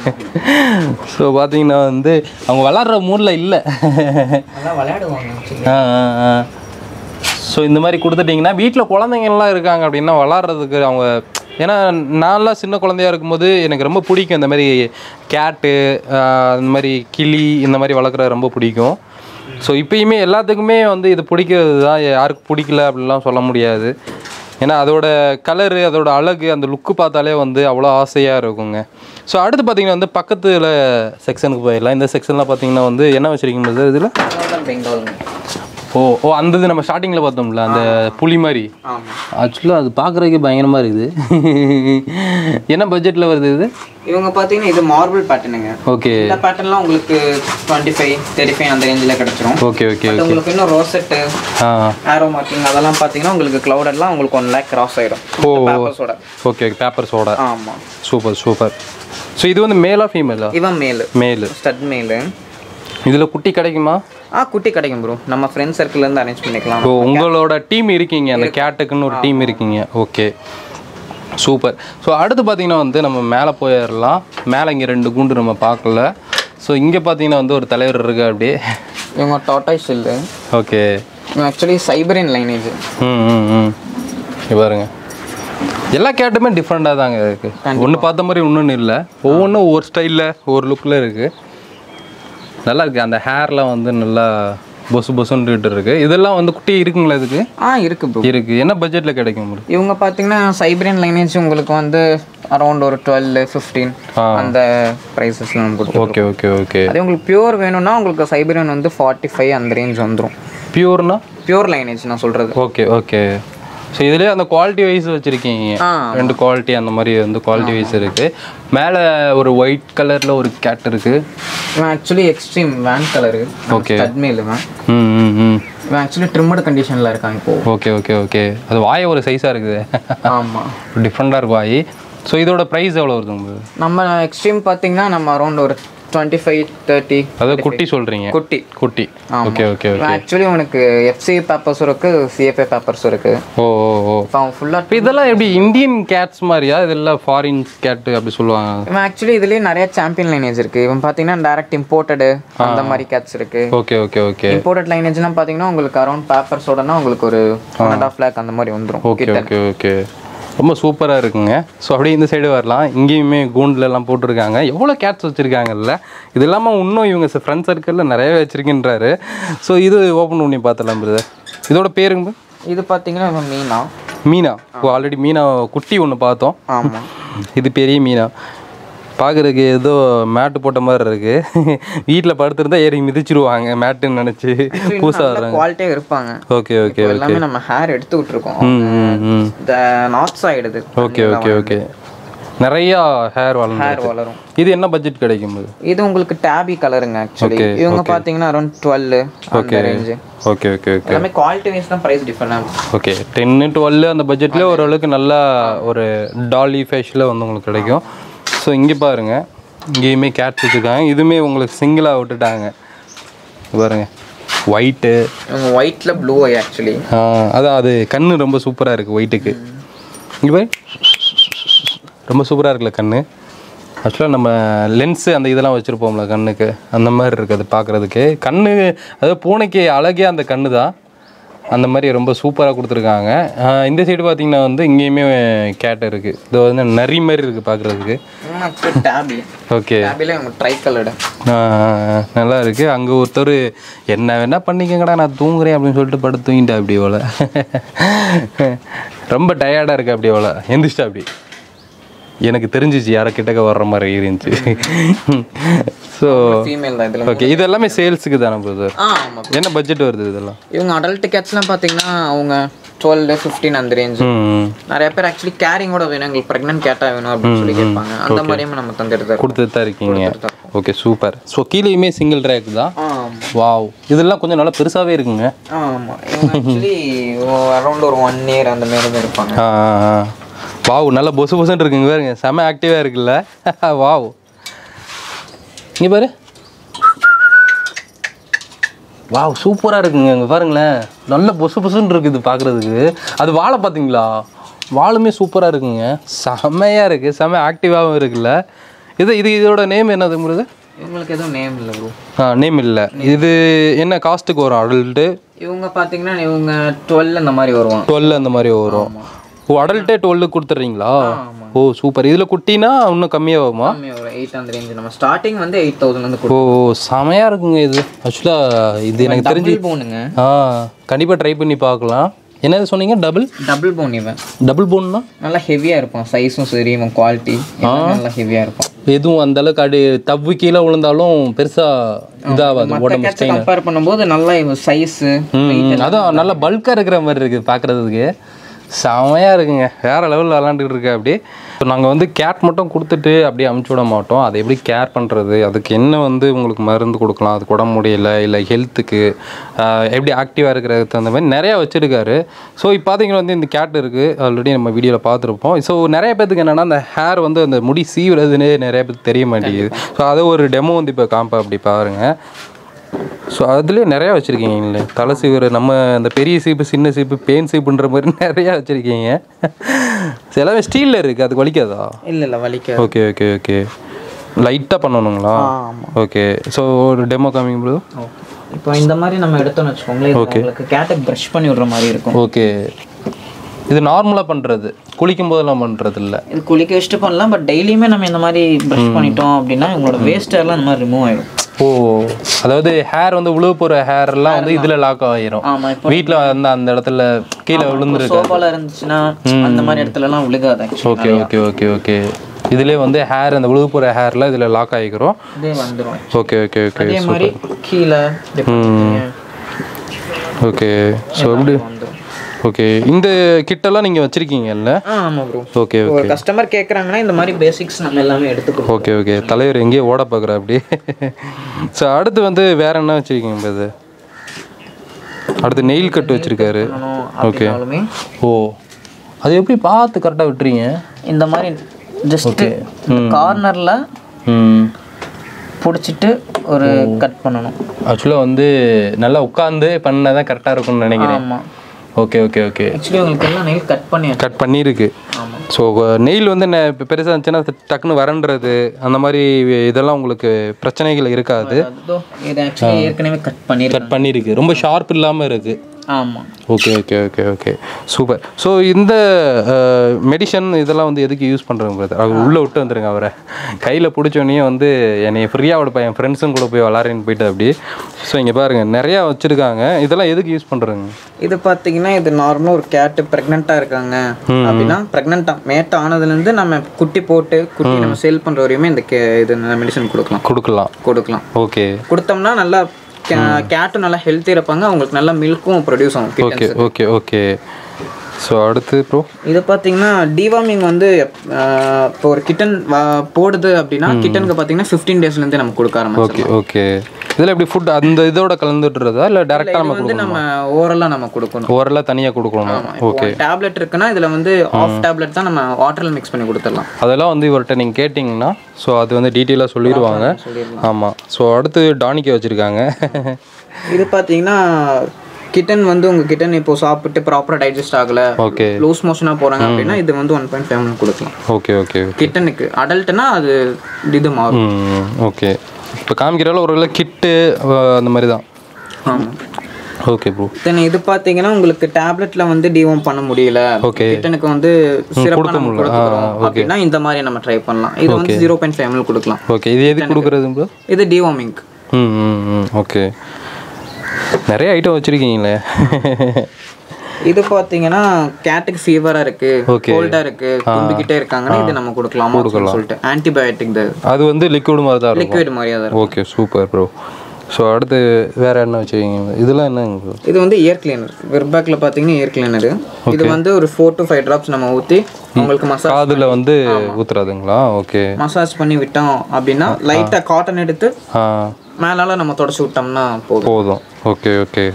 Speaker 2: ஸோ பார்த்தீங்கன்னா வந்து அவங்க விளாட்ற மூடில் இல்லை
Speaker 1: நல்லா விளையாடுவாங்க actually.
Speaker 2: ஆ ஆ ஸோ இந்த மாதிரி கொடுத்துட்டிங்கன்னா வீட்டில் குழந்தைங்கள்லாம் இருக்காங்க அப்படின்னா விளாட்றதுக்கு அவங்க ஏன்னா நான்லாம் சின்ன குழந்தையா இருக்கும்போது எனக்கு ரொம்ப பிடிக்கும் இந்த மாதிரி கேட்டு இந்த மாதிரி கிளி இந்த மாதிரி வளர்க்குறது ரொம்ப பிடிக்கும் ஸோ இப்பயுமே எல்லாத்துக்குமே வந்து இது பிடிக்கிறது தான் யாருக்கு பிடிக்கல அப்படிலாம் சொல்ல முடியாது ஏன்னா அதோட கலரு அதோட அழகு அந்த லுக்கு பார்த்தாலே வந்து அவ்வளோ ஆசையாக இருக்குங்க ஸோ அடுத்து பார்த்தீங்கன்னா வந்து பக்கத்தில் செக்ஷனுக்கு போயிடலாம் இந்த செக்ஷன்லாம் பார்த்தீங்கன்னா வந்து என்ன வச்சுருக்கீங்க இதில்
Speaker 1: அதான் பெங்காலுங்க
Speaker 2: ஓ ஓ அந்த இது நம்ம ஸ்டார்டிங்கில் பார்த்தோம்ல அந்த புலி மாதிரி
Speaker 1: ஆமாம்
Speaker 2: ஆக்சுவலாக அது பார்க்குறதுக்கே பயங்கரமாக இருக்குது என்ன பட்ஜெட்டில் வருது இது
Speaker 1: இவங்க பார்த்தீங்கன்னா இது மார்பிள் பேட்டர்னுங்க
Speaker 2: ஓகே
Speaker 1: இந்த பேட்டர்ன்லாம் உங்களுக்கு டுவெண்ட்டி ஃபைவ் தேர்ட்டி ஃபைவ் அந்த ரேஞ்சில் கிடச்சிரும்
Speaker 2: ஓகே ஓகே
Speaker 1: அது உங்களுக்கு இன்னும் ரோசெட்டு
Speaker 2: ஆ
Speaker 1: ஆரோ மார்க்கிங் அதெல்லாம் பார்த்தீங்கன்னா உங்களுக்கு க்ளவுடெல்லாம் உங்களுக்கு ஒன் லேக் கிராஸ் ஆயிடும்
Speaker 2: ஓ.
Speaker 1: பேப்பர்ஸோட
Speaker 2: ஓகே பேப்பர்ஸோட
Speaker 1: ஆமாம்
Speaker 2: சூப்பர் சூப்பர் ஸோ இது வந்து மேலா ஃபீமேலா
Speaker 1: இவன் மேலு
Speaker 2: மேலு
Speaker 1: ஸ்டட் மேலு
Speaker 2: இதில் குட்டி கிடைக்குமா
Speaker 1: ஆ குட்டி கிடைக்கும் ப்ரோ நம்ம ஃப்ரெண்ட் சர்க்கிள்லேருந்து அரேஞ்ச் பண்ணிக்கலாம்
Speaker 2: ஓ உங்களோட டீம் இருக்கீங்க அந்த கேட்டுக்குன்னு ஒரு டீம் இருக்கீங்க ஓகே சூப்பர் ஸோ அடுத்து பார்த்தீங்கன்னா வந்து நம்ம மேலே போயிடலாம் மேலே இங்கே ரெண்டு கூண்டு நம்ம பார்க்கல ஸோ இங்கே பார்த்தீங்கன்னா வந்து ஒரு தலைவர் இருக்கு அப்படியே
Speaker 1: இவங்க டாட்டாய் ஷில்லு
Speaker 2: ஓகே
Speaker 1: இவங்க ஆக்சுவலி சைபரியன் லைனேஜ்
Speaker 2: ம் ம் ம் இங்க பாருங்க எல்லா கேட்டுமே டிஃப்ரெண்ட்டாக தாங்க இருக்குது ஒன்று பார்த்த மாதிரி இன்னொன்று இல்லை ஒவ்வொன்றும் ஒவ்வொரு ஸ்டைலில் ஒவ்வொரு லுக்கில் இருக்குது நல்லா இருக்குது அந்த ஹேர்லாம் வந்து நல்லா பொசு பொசுன்ட்டு இருக்கு இதெல்லாம் வந்து குட்டி இருக்குங்களா இதுக்கு
Speaker 1: ஆ இருக்கு ப்ரோ
Speaker 2: இருக்குது என்ன பட்ஜெட்டில் கிடைக்கும் உங்களுக்கு
Speaker 1: இவங்க பார்த்தீங்கன்னா சைபரியன் லைனேஜ் உங்களுக்கு வந்து அரௌண்ட் ஒரு டுவெல் ஃபிஃப்டீன்
Speaker 2: ஆ.
Speaker 1: அந்த ப்ரைஸஸ்ல நம்ம கொடுத்துருக்கோம்
Speaker 2: ஓகே ஓகே ஓகே
Speaker 1: அதே உங்களுக்கு பியூர் வேணும்னா உங்களுக்கு சைபரியன் வந்து ஃபார்ட்டி ஃபைவ் அந்த ரேஞ்ச் வந்துடும்
Speaker 2: பியூர்னா
Speaker 1: பியூர் லைனேஜ் நான் சொல்கிறது
Speaker 2: ஓகே ஓகே ஸோ இதுலேயே அந்த குவாலிட்டி வைஸ் வச்சுருக்கீங்க
Speaker 1: ஆ
Speaker 2: ரெண்டு குவாலிட்டி அந்த மாதிரி வந்து குவாலிட்டி வைஸ் இருக்குது மேலே ஒரு ஒயிட் கலரில் ஒரு கேட் இருக்குது
Speaker 1: இவன் actually extreme van colour
Speaker 2: Okay.
Speaker 1: Stud male இவன்
Speaker 2: ம் ம் ம்
Speaker 1: இவன் ஆக்சுவலி ட்ரிம்மடு கண்டிஷனில் இருக்கான் இப்போ
Speaker 2: ஓகே ஓகே ஓகே அது வாய் ஒரு சைஸாக இருக்குது
Speaker 1: ஆமாம்
Speaker 2: டிஃப்ரெண்ட்டாக இருக்கும் வாய் ஸோ இதோட ப்ரைஸ் எவ்வளோ வருது உங்களுக்கு
Speaker 1: நம்ம எக்ஸ்ட்ரீம் பார்த்தீங்கன்னா நம்ம அரௌண்ட் ஒரு டுவெண்ட்டி ஃபைவ் தேர்ட்டி
Speaker 2: அதாவது குட்டி சொல்கிறீங்க
Speaker 1: குட்டி
Speaker 2: குட்டி ஓகே ஓகே ஓகே
Speaker 1: ஆக்சுவலி உனக்கு எஃப்சி பேப்பர்ஸும் இருக்கு சிஎஃப்ஏ பேப்பர்ஸும் இருக்கு
Speaker 2: ஓ ஓ ஓ
Speaker 1: இப்போ அவன் ஃபுல்லாக
Speaker 2: இப்போ இதெல்லாம் எப்படி இந்தியன் கேட்ஸ் மாதிரியா இதெல்லாம் ஃபாரின் கேட் அப்படி சொல்லுவாங்க
Speaker 1: இவன் ஆக்சுவலி இதுலயே நிறைய சாம்பியன் லைனேஜ் இருக்கு இவன் பார்த்தீங்கன்னா டைரக்ட் இம்போர்ட்டடு அந்த மாதிரி கேட்ஸ் இருக்கு
Speaker 2: ஓகே ஓகே ஓகே
Speaker 1: இம்போர்ட்டட் லைனேஜ்லாம் பார்த்தீங்கன்னா உங்களுக்கு அரௌண்ட் பேப்பர்ஸோடனா உங்களுக்கு ஒரு ஒன் அண்ட் ஆஃப் லேக் அந்த மாதிரி வந்துடும்
Speaker 2: ஓகே ஓகே ஓகே ரொம்ப சூப்பராக இருக்குங்க ஸோ அப்படியே இந்த சைடு வரலாம் இங்கேயுமே கூண்டில் எல்லாம் போட்டிருக்காங்க எவ்வளோ கேட்ஸ் வச்சுருக்காங்கல்ல இது இல்லாமல் இன்னும் இவங்க ஃப்ரெண்ட் சர்க்கிளில் நிறையவே வச்சுருக்கின்றாரு ஸோ இது ஓப்பன் பண்ணி பார்த்தலாம் பிரதர் இதோட பேருங்க bro?
Speaker 1: இது பார்த்தீங்கன்னா இவன் மீனா
Speaker 2: மீனா ஓ ஆல்ரெடி மீனா குட்டி ஒன்று பார்த்தோம்
Speaker 1: ஆமாம்
Speaker 2: இது பெரிய மீனா பார்க்குறதுக்கு ஏதோ மேட்டு போட்ட மாதிரி இருக்கு வீட்டில் படுத்திருந்தா ஏறி மிதிச்சிருவாங்க மேட்டுன்னு நினச்சி புதுசாக வர்றாங்க
Speaker 1: குவாலிட்டியாக இருப்பாங்க
Speaker 2: ஓகே ஓகே
Speaker 1: இப்போ எல்லாமே நம்ம ஹேர் எடுத்து விட்டுருக்கோம்
Speaker 2: ம் ம் ம்
Speaker 1: இந்த நார்த் சைடு இது
Speaker 2: ஓகே ஓகே ஓகே நிறையா ஹேர் வளர்ந்து
Speaker 1: ஹேர் வளரும்
Speaker 2: இது என்ன பட்ஜெட் கிடைக்கும் இது
Speaker 1: இது உங்களுக்கு டேபி கலருங்க ஆக்சுவலி
Speaker 2: Okay,
Speaker 1: இவங்க பார்த்தீங்கன்னா அரௌண்ட் டுவெல் அந்த ரேஞ்சு
Speaker 2: ஓகே ஓகே ஓகே
Speaker 1: எல்லாமே குவாலிட்டி வைஸ் தான் ப்ரைஸ் டிஃபரெண்ட் ஆகும்
Speaker 2: ஓகே டென்னு டுவெல் அந்த பட்ஜெட்டில் ஓரளவுக்கு நல்லா ஒரு டாலி ஃபேஷில் வந்து உங்களுக்கு கிடைக்கும் ஸோ இங்கே பாருங்க இங்கேயுமே கேட்ஸ் வச்சுருக்காங்க இதுவுமே உங்களுக்கு சிங்கிளாக விட்டுட்டாங்க இங்க பாருங்க ஒயிட்டு
Speaker 1: இவங்க ஒயிட்ல ப்ளூ ஐ ஆக்சுவலி
Speaker 2: அதான் அது கண்ணு ரொம்ப சூப்பராக இருக்குது ஒயிட்டுக்கு இங்கே பாரு ரொம்ப சூப்பராக இருக்குல்ல கண்ணு ஆக்சுவலாக நம்ம லென்ஸு அந்த இதெல்லாம் வச்சுருப்போம்ல கண்ணுக்கு அந்த மாதிரி இருக்குது அது பார்க்குறதுக்கு கண்ணு அதாவது பூனைக்கு அழகே அந்த கண்ணு தான் அந்த மாதிரி ரொம்ப சூப்பராக கொடுத்துருக்காங்க ஆஹ் இந்த சைடு பார்த்தீங்கன்னா வந்து இங்கேயுமே கேட் இருக்குது இது வந்து நரி மாதிரி இருக்குது பார்க்குறதுக்கு
Speaker 1: ஆக்சுவலி டேபி
Speaker 2: ஓகே
Speaker 1: டேபில இவங்க ட்ரை கலர்டு
Speaker 2: நல்லா இருக்குது அங்கே ஒருத்தர் என்ன வேணா பண்ணிக்கங்கடா நான் தூங்குறேன் அப்படின்னு சொல்லிட்டு படுத்து தூங்கிட்டா அப்படி போல ரொம்ப டயர்டாக இருக்கு அப்படி போல எந்திரிச்சிட்டா அப்படி எனக்கு தெரிஞ்சிச்சு யாரை கிட்டக்க வர்ற மாதிரி இருந்துச்சு ஸோ
Speaker 1: ஃபீமேல் தான் இதில்
Speaker 2: ஓகே இது எல்லாமே சேல்ஸுக்கு தானே பிரதர்
Speaker 1: ஆ ஆமாம்
Speaker 2: என்ன பட்ஜெட் வருது இதெல்லாம்
Speaker 1: இவங்க அடல்ட் கேட்ஸ்லாம் பார்த்தீங்கன்னா அவங்க டுவெல் ஃபிஃப்டீன் அந்த ரேஞ்ச்
Speaker 2: ம்
Speaker 1: நிறைய பேர் ஆக்சுவலி கேரிங்கோட வேணும் எங்களுக்கு ப்ரெக்னென்ட் கேட்டா வேணும் அப்படின்னு சொல்லி கேட்பாங்க அந்த மாதிரியுமே நம்ம தந்துட்டு தான் இருக்கோம்.
Speaker 2: கொடுத்துட்டு தான் இருக்கீங்க ஓகே சூப்பர் ஸோ கீழேயுமே சிங்கிள் ட்ராக் தான்
Speaker 1: ஆ
Speaker 2: வாவ் இதெல்லாம் கொஞ்சம் நல்லா பெருசாகவே இருக்குங்க
Speaker 1: ஆமாம் இவங்க ஆக்சுவலி அரௌண்ட் ஒரு ஒன் இயர் அந்த மாதிரி தான் இருப்பாங்க
Speaker 2: ஆ ஆ, ஆ. வாவ் நல்லா பொசு பொசுன்னு இருக்குங்க பாருங்க செம ஆக்டிவாக இருக்குல்ல வாவ் இங்கே பாரு வாவ் சூப்பராக இருக்குங்க இங்கே பாருங்களேன் நல்ல பொசு பொசுன்னு இருக்குது பார்க்குறதுக்கு அது வாழை பார்த்தீங்களா வாளுமே சூப்பராக இருக்குங்க செமையாக இருக்குது செம ஆக்டிவாகவும் இருக்குல்ல இது இது இதோட நேம் என்னதுங்கிறது
Speaker 1: இவங்களுக்கு எதுவும் நேம் இல்லை ப்ரோ
Speaker 2: ஆ நேம் இல்லை இது என்ன காஸ்ட்டுக்கு வரும் அடல்ட்டு
Speaker 1: இவங்க பார்த்தீங்கன்னா இவங்க டுவெல் அந்த மாதிரி வருவாங்க
Speaker 2: டுவெல் அந்த மாதிரி வரும் ஓ அடல்ட்டே டுவெல்லு கொடுத்துட்றீங்களா ஓ சூப்பர் இதில் குட்டினா இன்னும் கம்மியாகுமா
Speaker 1: கம்மி ஒரு எயிட் அந்த ரேஞ்ச் நம்ம ஸ்டார்டிங் வந்து எயிட் தௌசண்ட் வந்து
Speaker 2: ஓ செமையாக இருக்குங்க இது ஆக்சுவலாக இது எனக்கு தெரிஞ்சு
Speaker 1: டபுள் போனுங்க
Speaker 2: ஆ கண்டிப்பாக ட்ரை பண்ணி பார்க்கலாம் என்னது சொன்னீங்க டபுள்
Speaker 1: டபுள் போன் இவன்
Speaker 2: டபுள் போன்னா
Speaker 1: நல்லா ஹெவியாக இருப்பான் சைஸும் சரி இவன் குவாலிட்டி நல்லா ஹெவியாக இருப்பான்
Speaker 2: எதுவும் அந்த அளவுக்கு அடி தவ்வு கீழே விழுந்தாலும் பெருசாக இதாகாது
Speaker 1: மற்ற
Speaker 2: உடம்பு
Speaker 1: கேட்சை கம்பேர் பண்ணும்போது நல்லா இவன் சைஸு
Speaker 2: ம், அதான் நல்லா பல்காக இருக்கிற மாதிரி இருக்குது பார்க்குறதுக்கு செமையாக இருக்குங்க வேறு லெவலில் விளாண்டுக்கிட்டு இருக்கு அப்படி இப்போ நாங்கள் வந்து கேட் மட்டும் கொடுத்துட்டு அப்படியே அமுச்சு விட மாட்டோம் அதை எப்படி கேர் பண்ணுறது அதுக்கு என்ன வந்து உங்களுக்கு மருந்து கொடுக்கலாம் அதுக்கு உடம்பு முடியல இல்லை ஹெல்த்துக்கு எப்படி ஆக்டிவாக இருக்கிறதுக்கு தகுந்த மாதிரி நிறையா வச்சுருக்காரு ஸோ இப்போ பார்த்தீங்கன்னா வந்து இந்த கேட் இருக்குது ஆல்ரெடி நம்ம வீடியோவில் பார்த்துருப்போம் ஸோ நிறைய பேத்துக்கு என்னென்னா அந்த ஹேர் வந்து அந்த முடி சீவுறதுன்னு நிறைய பேருக்கு தெரிய மாட்டேங்குது ஸோ அதை ஒரு டெமோ வந்து இப்போ காம்பா அப்படி பாருங்கள் ஸோ அதுலேயே நிறையா வச்சுருக்கீங்களே தலை சீவுற நம்ம அந்த பெரிய சீப்பு சின்ன சீப்பு பேன் சீப்புன்ற மாதிரி நிறையா வச்சுருக்கீங்க எல்லாமே ஸ்டீலில் இருக்குது அதுக்கு வலிக்காதா
Speaker 1: இல்லை இல்லை வலிக்க
Speaker 2: ஓகே ஓகே ஓகே லைட்டாக பண்ணணுங்களா
Speaker 1: ஆமாம்
Speaker 2: ஓகே ஸோ ஒரு டெமோ காமிங்க ப்ரோ
Speaker 1: இப்போ இந்த மாதிரி நம்ம எடுத்தோம்னு வச்சுக்கோங்களேன் இது உங்களுக்கு கேட்டை ப்ரஷ் பண்ணி விடுற மாதிரி இருக்கும்
Speaker 2: ஓகே இது நார்மலாக பண்ணுறது குளிக்கும் போதெல்லாம் பண்ணுறது இல்லை
Speaker 1: இது குளிக்க வச்சுட்டு பண்ணலாம் பட் டெய்லியுமே நம்ம இந்த மாதிரி ப்ரஷ் பண்ணிட்டோம் அப்படின்னா உங்களோட வேஸ்ட் ஹேர்லாம் இந்த மாதிரி ரிமூவ் ஆயிடும்
Speaker 2: ஓ அதாவது ஹேர் வந்து உழுவு போகிற ஹேர்லாம் வந்து இதில் லாக் ஆகிரும்
Speaker 1: ஆமா இப்போ
Speaker 2: வீட்டில் வந்து அந்த இடத்துல கீழே விழுந்துருக்கு
Speaker 1: சோஃபால இருந்துச்சுன்னா அந்த மாதிரி இடத்துலலாம் விழுகாது actually
Speaker 2: okay okay okay okay இதுலேயே வந்து ஹேர் அந்த உழுவு போகிற ஹேர்லாம் இதில் லாக் ஆகிக்கிறோம்
Speaker 1: இதே வந்துடும்
Speaker 2: ஓகே ஓகே ஓகே
Speaker 1: அதே மாதிரி கீழே
Speaker 2: ஓகே ஸோ எப்படி
Speaker 1: வந்துடும்
Speaker 2: ஓகே இந்த கிட்டெல்லாம் நீங்கள் வச்சுருக்கீங்கல்ல
Speaker 1: ஆ ஆமாம் ப்ரோ
Speaker 2: ஓகே
Speaker 1: ஒரு கஸ்டமர் கேட்குறாங்கன்னா இந்த மாதிரி பேசிக்ஸ் நம்ம எல்லாமே எடுத்துக்கிறோம்
Speaker 2: ஓகே ஓகே தலைவர் எங்கேயோ ஓட பார்க்குற அப்படி ஸோ அடுத்து வந்து வேற என்ன வச்சுருக்கீங்க இது அடுத்து நெயில் கட் வச்சுருக்காரு
Speaker 1: அப்படின்னாலுமே
Speaker 2: ஓ அது எப்படி பார்த்து கரெக்டாக விட்டுறீங்க
Speaker 1: இந்த மாதிரி ஜஸ்ட் கார்னரில்
Speaker 2: ம்
Speaker 1: பிடிச்சிட்டு ஒரு கட் பண்ணணும்
Speaker 2: ஆக்சுவலாக வந்து நல்லா உட்காந்து பண்ணால் தான் கரெக்டாக இருக்கும்னு நினைக்கிறேன்
Speaker 1: ஆமாம்
Speaker 2: ஓகே ஓகே ஓகே
Speaker 1: ஆக்சுவலி உங்களுக்கு எல்லாம் நெயில் கட் பண்ணி
Speaker 2: கட் பண்ணியிருக்கு
Speaker 1: ஆமாம்
Speaker 2: ஸோ நெயில் வந்து நெ- இப்ப பெருசா இருந்துச்சுன்னா டக்குன்னு வறண்டுறது அந்த மாதிரி இதெல்லாம் உங்களுக்கு பிரச்சனைகள் இருக்காது
Speaker 1: அதோ இது ஆக்சுவலி ஏற்கனவே கட் பண்ணியிருக்கேன்
Speaker 2: கட் பண்ணியிருக்கு ரொம்ப ஷார்ப் இல்லாமல் இருக்குது
Speaker 1: ஆமாம்
Speaker 2: okay okay okay okay super so இந்த மெடிசன் இதெல்லாம் வந்து எதுக்கு யூஸ் பண்ணுறோங்க பிரதர் அவர் உள்ளே விட்டு வந்துருங்க அவரை கையில் பிடிச்சோடனே வந்து என்னை ஃப்ரீயாக விடுப்பேன் என் ஃப்ரெண்ட்ஸும் கூட போய் விளாட்றேன்னு போயிட்டு அப்படி ஸோ இங்கே பாருங்கள் நிறையா வச்சுருக்காங்க இதெல்லாம் எதுக்கு யூஸ் பண்ணுறோங்க
Speaker 1: இது பார்த்தீங்கன்னா இது நார்மலாக ஒரு கேட்டு ப்ரெக்னெண்ட்டாக இருக்காங்க அப்படின்னா ப்ரெக்னெண்ட்டாக மேட் ஆனதுலேருந்து நம்ம குட்டி போட்டு குட்டி நம்ம சேல் பண்ணுற வரையுமே இந்த கே இது மெடிசன் கொடுக்கலாம்
Speaker 2: கொடுக்கலாம்
Speaker 1: கொடுக்கலாம்
Speaker 2: ஓகே
Speaker 1: கொடுத்தோம்னா நல்லா கேட்டும் நல்லா ஹெல்த்தி இருப்பாங்க அவங்களுக்கு நல்லா மில்க்கும் ப்ரொடியூஸ் ஆகும்
Speaker 2: okay
Speaker 1: kittens.
Speaker 2: Okay okay so அடுத்து ப்ரோ
Speaker 1: இது பார்த்தீங்கன்னா டிவார்மிங் வந்து ஆஹ், இப்போ ஒரு கிட்டன் போடுது அப்படின்னா கிட்டனுக்கு பார்த்தீங்கன்னா ஃபிஃப்டீன் டேஸ்லேருந்தே நம்ம கொடுக்க ஆரம்பிச்சோம்
Speaker 2: ஓகே ஓகே இதில் எப்படி ஃபுட் அந்த இதோட கலந்துட்டுறதா இல்லை டேரெக்டாக நம்ம
Speaker 1: வந்து நம்ம ஓரலாக நம்ம கொடுக்கணும்
Speaker 2: ஓரெல்லாம் தனியாக கொடுக்கணும் ஓகே
Speaker 1: டேப்லெட் இருக்குன்னா இதில் வந்து ஆஃப் டேப்லெட் தான் நம்ம வாட்டரில் மிக்ஸ் பண்ணி கொடுத்துடலாம்
Speaker 2: அதெல்லாம் வந்து இவர்கிட்ட நீங்கள் கேட்டிங்கன்னா ஸோ அது வந்து டீட்டெயிலாக சொல்லிடுவாங்க ஆமாம் ஸோ அடுத்து டானிக்கை வச்சுருக்காங்க
Speaker 1: இது பார்த்தீங்கன்னா கிட்டன் வந்து உங்கள் கிட்டன் இப்போ சாப்பிட்டு ப்ராப்பராக டைஜஸ்ட் ஆகலை
Speaker 2: ஓகே
Speaker 1: லூஸ் மோஷனாக போகிறாங்க அப்படின்னா இது வந்து ஒன் பாயிண்ட் ஃபைவ் கொடுக்கலாம்
Speaker 2: ஓகே ஓகே
Speaker 1: கிட்டனுக்கு அடல்ட்னா அது இது மாறும்
Speaker 2: ம் ஓகே இப்போ காமிக்கிறால ஒரு வேளை கிட்டு அந்த மாதிரி தான்
Speaker 1: ஆமாம்
Speaker 2: ஓகே ப்ரோ
Speaker 1: தென் இது பார்த்தீங்கன்னா உங்களுக்கு டேப்லெட்ல வந்து டிவோம் பண்ண முடியல
Speaker 2: Okay.
Speaker 1: கிட்டனுக்கு வந்து சிறப்பாக நம்ம கொடுக்குறோம் அப்படின்னா இந்த மாதிரி நம்ம ட்ரை பண்ணலாம் இது வந்து ஜீரோ பாயிண்ட் ஃபைவ் எம்எல் கொடுக்கலாம்
Speaker 2: ஓகே இது எது கொடுக்குறது ப்ரோ
Speaker 1: இது டிவோமிங்
Speaker 2: ம் ம் ம் ஓகே நிறைய ஐட்டம் வச்சுருக்கீங்களே
Speaker 1: இது பார்த்தீங்கன்னா கேட்டுக்கு ஃபீவரா இருக்கு
Speaker 2: Okay.
Speaker 1: கோல்டா இருக்கு தும்பிக்கிட்டே இருக்காங்கன்னா இது நம்ம கொடுக்கலாமா அப்படின்னு சொல்லிட்டு ஆன்டிபயோட்டிக்
Speaker 2: அது வந்து லிக்விட் மாதிரி தான் இருக்கும்
Speaker 1: லிக்விட் மாதிரியா தான் இருக்கும்
Speaker 2: ஓகே சூப்பர் ப்ரோ ஸோ அடுத்து வேற என்ன வச்சுருக்கீங்க இதெல்லாம் என்னங்க bro?
Speaker 1: இது வந்து இயர் கிளீனர் வெர்பேக்ல பார்த்தீங்கன்னா இயர் கிளீனர் இது வந்து ஒரு ஃபோர் டு ஃபைவ் ட்ராப்ஸ் நம்ம ஊற்றி உங்களுக்கு மசாஜ்
Speaker 2: காதுல வந்து ஊத்துறாதுங்களா ஓகே
Speaker 1: மசாஜ் பண்ணி விட்டோம் அப்படின்னா லைட்டாக காட்டன் எடுத்து
Speaker 2: ஆ
Speaker 1: மேலால நம்ம தொடச்சி விட்டோம்னா போதும்
Speaker 2: போதும் ஓகே ஓகே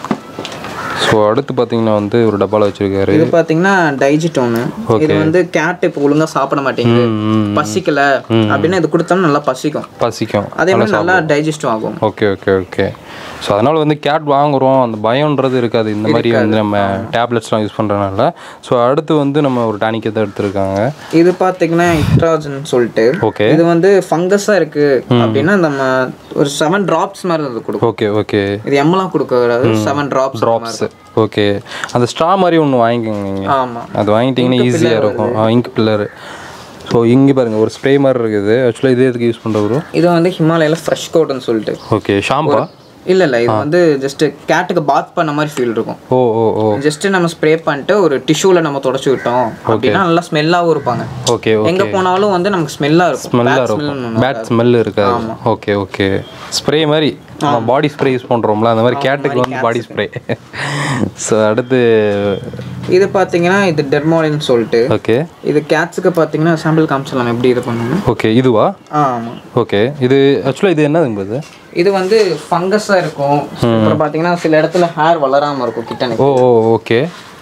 Speaker 2: ஸோ அடுத்து பார்த்தீங்கன்னா வந்து ஒரு டப்பாவில் வச்சிருக்காரு
Speaker 1: இது பாத்தீங்கன்னா டைஜிட்டோனு இது வந்து கேட் இப்போ ஒழுங்கா சாப்பிட மாட்டேங்குது
Speaker 2: ம்,
Speaker 1: பசிக்கல அப்படின்னா இது கொடுத்தோம்னா நல்லா பசிக்கும்
Speaker 2: பசிக்கும்
Speaker 1: அதே மாதிரி நல்லா டைஜஸ்டும் ஆகும்
Speaker 2: ஓகே ஓகே ஓகே ஸோ அதனால் வந்து கேட் வாங்குறோம் அந்த பயம்ன்றது இருக்காது இந்த மாதிரி வந்து நம்ம டேப்லெட்ஸ்லாம் யூஸ் பண்ணுறதுனால ஸோ அடுத்து வந்து நம்ம ஒரு டானிக்கை தான் எடுத்திருக்காங்க
Speaker 1: இது பாத்தீங்கன்னா இட்ராஜன் சொல்லிட்டு
Speaker 2: ஓகே
Speaker 1: இது வந்து ஃபங்கஸா இருக்கு அப்படின்னா நம்ம ஒரு செவன் டிராப்ஸ் மாதிரி அது கொடுக்கும்
Speaker 2: ஓகே ஓகே
Speaker 1: இது எம்எல்லாம் கொடுக்க கூடாது செவன் டிராப்ஸ்
Speaker 2: ட்ராப்ஸ் ஓகே அந்த ஸ்ட்ரா மாதிரி ஒன்று வாங்கிக்கோங்க நீங்கள்
Speaker 1: ஆமா
Speaker 2: அது வாங்கிட்டீங்கன்னா ஈஸியாக இருக்கும் இங்க் பில்லர் ஸோ இங்கே பாருங்கள் ஒரு ஸ்ப்ரே மாதிரி இருக்குது ஆக்சுவலாக இது எதுக்கு யூஸ் பண்ணுற ப்ரோ
Speaker 1: இது வந்து ஹிமாலயால ஃப்ரெஷ் கோட்னு சொல்லிட்டு
Speaker 2: ஓகே ஷாம்பா
Speaker 1: இல்ல இல்ல இது வந்து ஜஸ்ட் கேட்டுக்கு பாத் பண்ண மாதிரி ஃபீல் இருக்கும்
Speaker 2: ஓ ஓ ஓ
Speaker 1: ஜஸ்ட் நம்ம ஸ்ப்ரே பண்ணிட்டு ஒரு டிஷ்யூல நம்ம தொடச்சி விட்டோம் அப்படின்னா நல்லா ஸ்மெல்லாவும் இருப்பாங்க
Speaker 2: ஓகே
Speaker 1: எங்க போனாலும் வந்து நமக்கு ஸ்மெல்லா இருக்கும்
Speaker 2: ஸ்மெல்லாக
Speaker 1: Bad smell
Speaker 2: இருக்கும்
Speaker 1: ஒண்ணு
Speaker 2: பேட் ஸ்மெல் இருக்காது ஓகே ஓகே ஸ்ப்ரே மாதிரி நம்ம பாடி ஸ்ப்ரே யூஸ் பண்ணுறோம்ல அந்த மாதிரி கேட்டுக்கு வந்து பாடி ஸ்ப்ரே ஸோ அடுத்து
Speaker 1: இது பாத்தீங்கன்னா இது டெர்மாலின்னு சொல்லிட்டு
Speaker 2: ஓகே
Speaker 1: இது கேட்ஸுக்கு பாத்தீங்கன்னா சாம்பிள் காமிச்சிடலாம் எப்படி இது பண்ணணும்
Speaker 2: ஓகே இதுவா
Speaker 1: ஆ, ஆமா
Speaker 2: ஓகே இது ஆக்சுவலாக இது என்னதுங்க இது
Speaker 1: இது வந்து ஃபங்கஸா இருக்கும் அப்புறம் பாத்தீங்கன்னா சில இடத்துல ஹேர் வளராம இருக்கும் கிட்டனுக்கு
Speaker 2: ஓ ஓ ஓகே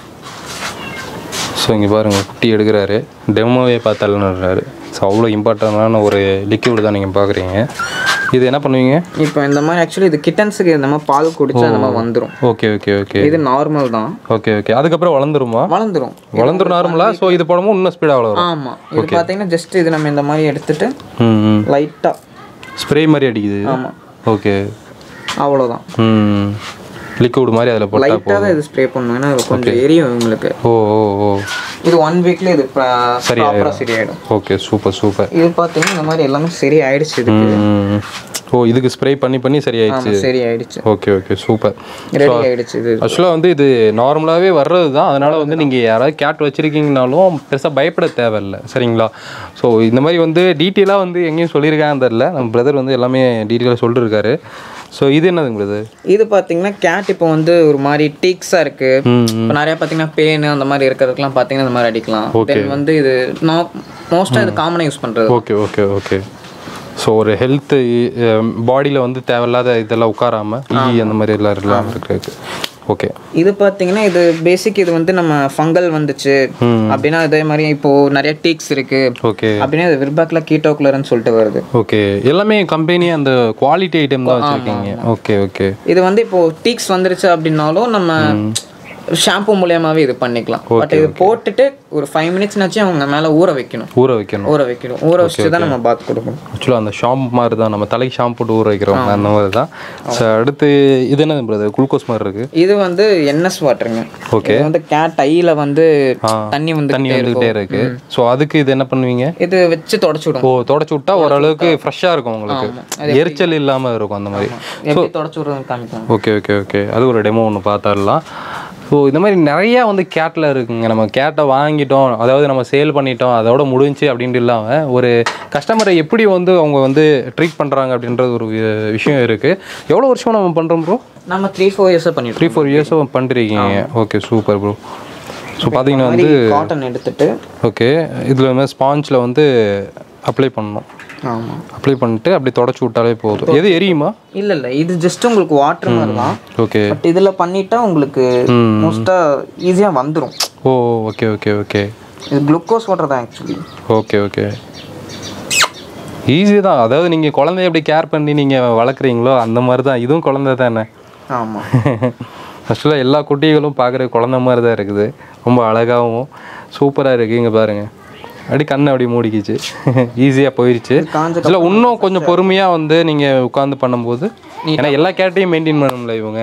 Speaker 2: ஸோ இங்கே பாருங்கள் குட்டி எடுக்கிறாரு டெமோவே பார்த்தாலுன்றாரு ஸோ அவ்வளோ இம்பார்ட்டண்டான ஒரு லிக்விட் தான் நீங்கள் பார்க்குறீங்க இது என்ன பண்ணுவீங்க
Speaker 1: இப்போ இந்த மாதிரி ஆக்சுவலி இது கிட்டன்ஸுக்கு இந்த மாதிரி பால் குடிச்சா இந்த மாதிரி வந்துரும்
Speaker 2: ஓகே ஓகே ஓகே
Speaker 1: இது நார்மல் தான்
Speaker 2: ஓகே ஓகே அதுக்கப்புறம் வளர்ந்துருமா
Speaker 1: வளர்ந்துரும்
Speaker 2: வளர்ந்துரும் நார்மலா ஸோ இது போடும்போது இன்னும் ஸ்பீடாக வளரும்
Speaker 1: ஆமா இது பாத்தீங்கன்னா ஜஸ்ட் இது நம்ம இந்த மாதிரி எடுத்துட்டு
Speaker 2: ம் ம்
Speaker 1: லைட்டா
Speaker 2: ஸ்ப்ரே மாதிரி அடிக்குது
Speaker 1: ஆமா
Speaker 2: ஓகே
Speaker 1: அவ்வளவுதான்
Speaker 2: ம் லிக்விட் மாதிரி அதில் போட்டா
Speaker 1: லைட்டா தான் இது ஸ்ப்ரே பண்ணுவோம் ஏன்னா இது கொஞ்சம் எரியும் உங்களுக்கு
Speaker 2: ஓ ஓ ஓ
Speaker 1: இது ஒன் வீக்ல இது ப்ராப்பரா சரியாயிடும்
Speaker 2: ஓகே சூப்பர் சூப்பர்
Speaker 1: இது பாத்தீங்கன்னா இந்த மாதிரி எல்லாமே சரி ஆயிடுச்சு இதுக்கு
Speaker 2: ம் ஓ இதுக்கு ஸ்ப்ரே பண்ணி பண்ணி சரியாயிடுச்சு
Speaker 1: ஆமா சரி ஆயிடுச்சு
Speaker 2: ஓகே ஓகே சூப்பர்
Speaker 1: ரெடி ஆயிடுச்சு இது
Speaker 2: ஆக்சுவலாக வந்து இது நார்மலாகவே வர்றது தான் அதனால் வந்து நீங்கள் யாராவது கேட் வச்சுருக்கீங்கனாலும் பெருசாக பயப்பட தேவையில்லை சரிங்களா ஸோ இந்த மாதிரி வந்து டீட்டெயிலாக வந்து எங்கேயும் சொல்லியிருக்காங்க தெரில நம்ம பிரதர் வந்து எல்லாமே டீட்டெயிலாக சொல்லியிருக்காரு ஸோ இது என்னதுங்க பிரதர்
Speaker 1: இது பார்த்தீங்கன்னா கேட் இப்போ வந்து ஒரு மாதிரி டீக்ஸாக இருக்கு
Speaker 2: ம்
Speaker 1: இப்போ நிறைய பார்த்தீங்கன்னா பேனு அந்த மாதிரி இருக்கிறதுக்குலாம் பார்த்தீங்கன்னா இந்த மாதிரி அடிக்கலாம் தென் வந்து இது மோஸ்ட்டாக இது காமனாக யூஸ் பண்ணுறது
Speaker 2: ஓகே ஓகே ஓகே ஸோ ஒரு ஹெல்த்து பாடியில் வந்து தேவையில்லாத இதெல்லாம் உட்காராம ஈ அந்த மாதிரி எல்லாம் இல்லாமல் இருக்கிறதுக்கு ஓகே
Speaker 1: இது பார்த்தீங்கன்னா இது பேசிக் இது வந்து நம்ம ஃபங்கல் வந்துச்சு அப்படின்னா இதே மாதிரி இப்போ நிறைய டீக்ஸ் இருக்கு
Speaker 2: ஓகே
Speaker 1: அப்படின்னா இது விர்பாக்ல கீட்டோக்குலர்னு சொல்லிட்டு வருது
Speaker 2: ஓகே எல்லாமே கம்பெனி அந்த குவாலிட்டி ஐட்டம் தான் வச்சுருக்கீங்க ஓகே ஓகே
Speaker 1: இது வந்து இப்போ டீக்ஸ் வந்துருச்சு அப்படின்னாலும் நம்ம ஷாம்பு மூலியமாவே இது பண்ணிக்கலாம் பட் இது போட்டுட்டு ஒரு ஃபைவ் மினிட்ஸ்னாச்சும் அவங்க மேல ஊற வைக்கணும்
Speaker 2: ஊற வைக்கணும்
Speaker 1: ஊற வைக்கணும் ஊற வச்சுட்டு தான் நம்ம பாத் கொடுக்கணும்
Speaker 2: ஆக்சுவலாக அந்த ஷாம்பு மாதிரி தான் நம்ம தலைக்கு ஷாம்பு போட்டு ஊற வைக்கிறோம் அந்த மாதிரி தான் ஸோ அடுத்து இது என்ன பிரதர் குளுக்கோஸ் மாதிரி இருக்கு
Speaker 1: இது வந்து என்எஸ் வாட்டருங்க
Speaker 2: Okay.
Speaker 1: இது வந்து கேட் ஐல வந்து தண்ணி வந்து
Speaker 2: தண்ணி வந்துகிட்டே இருக்கு ஸோ அதுக்கு இது என்ன பண்ணுவீங்க
Speaker 1: இது வச்சு தொடச்சு விடும்
Speaker 2: ஓ தொடச்சி விட்டா ஓரளவுக்கு ஃப்ரெஷ்ஷாக இருக்கும் உங்களுக்கு எரிச்சல் இல்லாமல் இருக்கும் அந்த மாதிரி
Speaker 1: எப்படி தொடச்சு விடுறது காமிக்கலாம்
Speaker 2: ஓகே ஓகே ஓகே அது ஒரு டெமோ ஒன்று பார்த்துடலாம் ஸோ இந்த மாதிரி நிறையா வந்து கேட்டில் இருக்குங்க நம்ம கேட்டை வாங்கிட்டோம் அதாவது நம்ம சேல் பண்ணிட்டோம் அதோட முடிஞ்சு அப்படின்ட்டு இல்லாமல் ஒரு கஸ்டமரை எப்படி வந்து அவங்க வந்து ட்ரீட் பண்ணுறாங்க அப்படின்றது ஒரு வி- விஷயம் இருக்குது எவ்வளோ வருஷம் நம்ம பண்ணுறோம் ப்ரோ
Speaker 1: நம்ம த்ரீ ஃபோர் இயர்ஸாக பண்ணிட்டு
Speaker 2: த்ரீ ஃபோர் இயர்ஸும் பண்ணிருக்கீங்க ஓகே சூப்பர் ப்ரோ ஸோ பார்த்தீங்கன்னா வந்து
Speaker 1: காட்டன் எடுத்துட்டு
Speaker 2: ஓகே இதில் வந்து ஸ்பாஞ்சில் வந்து அப்ளை பண்ணணும்
Speaker 1: ஆமா
Speaker 2: அப்ளை பண்ணிட்டு அப்படி தொடச்சி விட்டாலே போதும் எது எரியுமா
Speaker 1: இல்ல இல்ல இது ஜஸ்ட் உங்களுக்கு வாட்டர் மாதிரி தான்
Speaker 2: ஓகே
Speaker 1: பட் இதுல பண்ணிட்டா உங்களுக்கு மோஸ்டா ஈஸியா வந்துரும்
Speaker 2: ஓ ஓகே ஓகே ஓகே
Speaker 1: இது குளுக்கோஸ் வாட்டர் தான் ஆக்சுவலி
Speaker 2: ஓகே ஓகே ஈஸி தான் அதாவது நீங்கள் குழந்தைய எப்படி கேர் பண்ணி நீங்கள் வளர்க்குறீங்களோ அந்த மாதிரி தான் இதுவும் குழந்தை தானே
Speaker 1: ஆமா
Speaker 2: ஆக்சுவலாக எல்லா குட்டிகளும் பார்க்குற குழந்தை மாதிரி தான் இருக்குது ரொம்ப அழகாகவும் சூப்பராக இருக்குது இங்கே பாருங்கள் அப்படி கண்ணை அப்படி மூடிக்கிச்சு ஈஸியாக போயிடுச்சு
Speaker 1: காஞ்ச
Speaker 2: இல்லை இன்னும் கொஞ்சம் பொறுமையாக வந்து நீங்கள் உட்காந்து பண்ணும்போது ஏன்னா எல்லா கேட்டையும் மெயின்டைன் பண்ணணும்ல இவங்க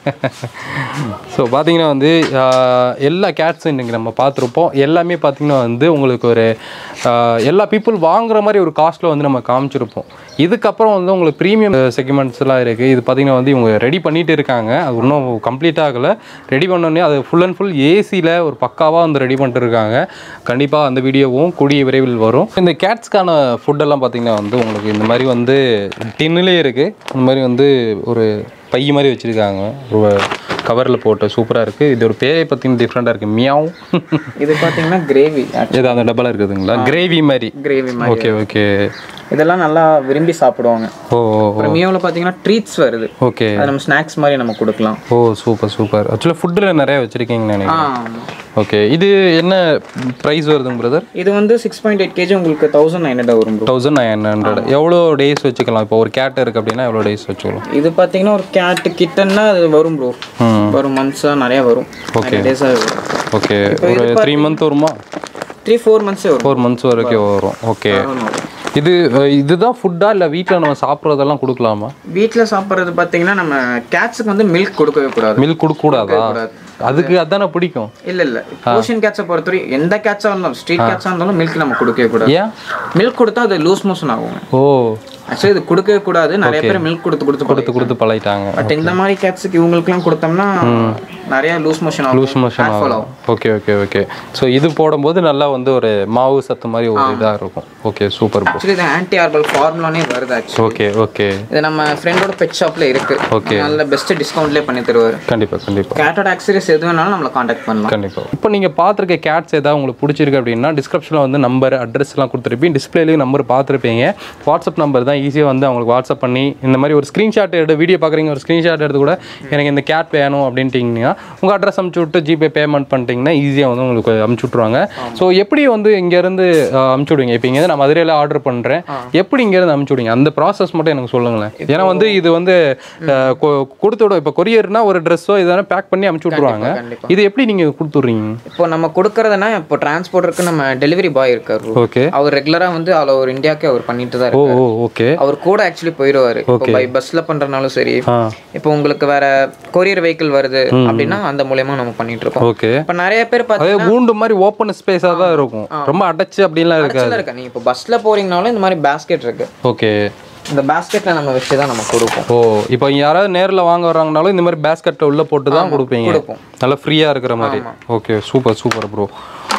Speaker 2: ஸோ பார்த்தீங்கன்னா வந்து ஆஹ், எல்லா கேட்ஸும் இன்றைக்கி நம்ம பார்த்துருப்போம் எல்லாமே பார்த்தீங்கன்னா வந்து உங்களுக்கு ஒரு ஆஹ், எல்லா பீப்புள் வாங்குற மாதிரி ஒரு காஸ்ட்டில் வந்து நம்ம காமிச்சிருப்போம் இதுக்கப்புறம் வந்து உங்களுக்கு ப்ரீமியம் செக்மெண்ட்ஸ்லாம் இருக்குது இது பார்த்தீங்கன்னா வந்து இவங்க ரெடி பண்ணிட்டு இருக்காங்க அது இன்னும் கம்ப்ளீட் ஆகலை ரெடி பண்ணோடனே அது ஃபுல் அண்ட் ஃபுல் ஏசியில் ஒரு பக்காவாக வந்து ரெடி பண்ணிட்டு இருக்காங்க கண்டிப்பாக அந்த வீடியோவும் கூடிய விரைவில் வரும் இந்த கேட்ஸ்க்கான ஃபுட்டெல்லாம் பார்த்தீங்கன்னா வந்து உங்களுக்கு இந்த மாதிரி வந்து டின்னுலே இருக்குது இந்த மாதிரி வந்து ஒரு பை மாதிரி வச்சுருக்காங்க ஒரு கவரில் போட்டு சூப்பராக இருக்குது இது ஒரு பேரை பார்த்தீங்கன்னா டிஃப்ரெண்ட்டாக இருக்குது மியாவும்
Speaker 1: இது பாத்தீங்கன்னா கிரேவி
Speaker 2: ஏதோ அந்த டப்பால இருக்குதுங்களா கிரேவி மாதிரி
Speaker 1: கிரேவி மாதிரி
Speaker 2: ஓகே ஓகே
Speaker 1: இதெல்லாம் நல்லா விரும்பி சாப்பிடுவாங்க
Speaker 2: ஓ ஓ,
Speaker 1: அப்புறம் மியோவில் பார்த்தீங்கன்னா ட்ரீட்ஸ் வருது
Speaker 2: ஓகே
Speaker 1: அது நம்ம ஸ்நாக்ஸ் மாதிரி நம்ம கொடுக்கலாம்
Speaker 2: ஓ சூப்பர் சூப்பர் ஆக்சுவலாக ஃபுட்டில் நிறைய வச்சுருக்கீங்கன்னு நினைக்கிறேன்
Speaker 1: ஆமா.
Speaker 2: ஓகே இது என்ன ப்ரைஸ் வருதுங்க பிரதர்
Speaker 1: இது வந்து சிக்ஸ் பாயிண்ட் எயிட் கேஜி உங்களுக்கு தௌசண்ட் நைன் ஹண்ட்ரட் வரும் bro.
Speaker 2: தௌசண்ட் நைன் ஹண்ட்ரட் எவ்வளோ டேஸ் வச்சுக்கலாம் இப்போ ஒரு கேட் இருக்குது அப்படின்னா எவ்வளோ டேஸ் வச்சுக்கலாம்
Speaker 1: இது பார்த்தீங்கன்னா ஒரு கேட்டு கிட்டன்னா அது வரும் ப்ரோ
Speaker 2: ம்
Speaker 1: வரும் மந்த்ஸாக நிறைய வரும்
Speaker 2: Okay.
Speaker 1: டேஸாக வரும்
Speaker 2: ஓகே ஒரு த்ரீ மந்த் வருமா
Speaker 1: த்ரீ ஃபோர் மந்த்ஸே வரும்
Speaker 2: ஃபோர் மந்த்ஸ் வரைக்கும் வரும் ஓகே
Speaker 1: வரும்.
Speaker 2: இது அஹ், இதுதான் ஃபுட்டா இல்லை வீட்டில் நம்ம சாப்பிட்றதெல்லாம் கொடுக்கலாமா
Speaker 1: வீட்டில் சாப்பிட்றது பார்த்தீங்கன்னா நம்ம கேட்ஸுக்கு வந்து மில்க் கொடுக்கவே கூடாது
Speaker 2: மில்க் கொடுக்கக்கூடாதா அதுக்கு அதானே பிடிக்கும்
Speaker 1: இல்ல இல்ல போஷன் கேட்ஸை பொறுத்தவரை எந்த கேட்ஸா இருந்தாலும் ஸ்ட்ரீட் கேட்ஸா இருந்தாலும் மில்க் நம்ம கொடுக்கவே கூடாது
Speaker 2: ஏன்
Speaker 1: மில்க் கொடுத்தா அது லூஸ் மோஷன் ஆகும்
Speaker 2: ஓ
Speaker 1: ஆக்சுவலி இது கொடுக்கவே கூடாது நிறைய பேர் மில்க் கொடுத்து கொடுத்து
Speaker 2: கொடுத்து கொடுத்து பழகிட்டாங்க
Speaker 1: பட் இந்த மாதிரி கேட்ஸுக்கு இவங்களுக்குலாம் கொடுத்தோம்னா நிறைய லூஸ் மோஷன் ஆகும்
Speaker 2: லூஸ் மோஷன் ஆகும் ஓகே ஓகே ஓகே ஸோ இது போடும்போது நல்லா வந்து ஒரு மாவு சத்து மாதிரி ஒரு இதாக இருக்கும் ஓகே சூப்பர் ப்ரோ
Speaker 1: ஆக்சுவலி இது ஆன்டி ஆர்பல் ஃபார்முலானே வருது ஆக்சுவலி
Speaker 2: ஓகே ஓகே
Speaker 1: இது நம்ம ஃப்ரெண்டோட பெட் ஷாப்ல இருக்கு
Speaker 2: Okay.
Speaker 1: நல்ல பெஸ்ட் டிஸ்கவுண்ட்லேயே பண்ணி தருவாரு
Speaker 2: கண்டிப்பாக கண்டிப்பாக
Speaker 1: கேட்டோட ஆக்சரிஸ் எது வேணாலும் நம்மளை காண்டாக்ட் பண்ணலாம்
Speaker 2: கண்டிப்பாக இப்போ நீங்கள் பார்த்துருக்க கேட்ஸ் ஏதாவது உங்களுக்கு பிடிச்சிருக்கு அப்படின்னா டிஸ்கிரிப்ஷனில் வந்து நம்பர் அட்ரஸ்லாம் கொடுத்துருப்பீங்க டிஸ்பிளேலையும் நம்பர் பார்த்துருப்பீங்க வாட்ஸ்அப் நம்பர் தான் ஈஸியாக வந்து அவங்களுக்கு வாட்ஸ்அப் பண்ணி இந்த மாதிரி ஒரு ஸ்க்ரீன்ஷாட் எடுத்து வீடியோ பார்க்குறீங்க ஒரு ஸ்க்ரீன்ஷாட் எடுத்து கூட எனக்கு இந்த கேட் வேணும் அப்படின்ட்டிங்கன்னா உங்கள் அட்ரஸ் அமுச்சு விட்டு ஜிபே பேமெண்ட் பண்ணிட்டீங்கன்னா ஈஸியாக வந்து உங்களுக்கு அமுச்சு விட்ருவாங்க ஸோ எப்படி வந்து இங்கேருந்து அமுச்சு விடுவீங்க இப்போ இங்கேருந்து நான் மதுரையில் ஆர்டர் பண்ணுறேன் எப்படி இங்கேருந்து அமுச்சு விடுவீங்க அந்த ப்ராசஸ் மட்டும் எனக்கு சொல்லுங்களேன் ஏன்னா வந்து இது வந்து அஹ், கொ- கொடுத்து விட இப்போ கொரியர்னா ஒரு ட்ரெஸ்ஸோ இதெல்லாம் பேக் பண்ணி அமுச்சு விட்ருவாங்க
Speaker 1: கண்டிப்பா.
Speaker 2: இது எப்படி நீங்கள் கொடுத்துட்றீங்க
Speaker 1: இப்போ நம்ம கொடுக்கறதுனா இப்போ டிரான்ஸ்போர்ட்டருக்கு நம்ம டெலிவரி பாய் இருக்காரு
Speaker 2: ஓகே
Speaker 1: அவர் ரெகுலரா வந்து ஆல் ஓவர் இந்தியாவுக்கு அவர் பண்ணிட்டு தான்
Speaker 2: ஓ
Speaker 1: இருக்காரு
Speaker 2: ஓ ஓகே
Speaker 1: அவர் கூட ஆக்சுவலி போயிடுவாரு இப்போ பை பஸ்ல பண்றதுனாலும் சரி
Speaker 2: ஆ
Speaker 1: இப்போ உங்களுக்கு வேற கொரியர் வெஹிக்கிள் வருது அப்படின்னா அந்த மூலியமா நம்ம பண்ணிட்டு இருக்கோம்
Speaker 2: ஓகே
Speaker 1: இப்போ நிறைய பேர்
Speaker 2: அதே
Speaker 1: பார்த்தீங்கன்னா
Speaker 2: கூண்டு மாதிரி ஓப்பன் ஸ்பேஸாக தான் இருக்கும் ரொம்ப அடைச்சு அப்படின்லாம் இருக்காது
Speaker 1: பஸ்ல இருக்கா நீங்க இப்போ பஸ்ல போறீங்கனாலும் இந்த மாதிரி பேஸ்கெட் இருக்கு
Speaker 2: ஓகே
Speaker 1: இந்த பேஸ்கெட்ல நம்ம வச்சு தான் நம்ம கொடுப்போம்
Speaker 2: ஓ இப்போ யாராவது நேரில் வாங்க வர்றாங்கனாலும் இந்த மாதிரி பேஸ்கெட்டில் உள்ள போட்டு தான் கொடுப்பீங்க
Speaker 1: கொடுப்போம்.
Speaker 2: நல்லா ஃப்ரீயாக இருக்கிற மாதிரி okay super super bro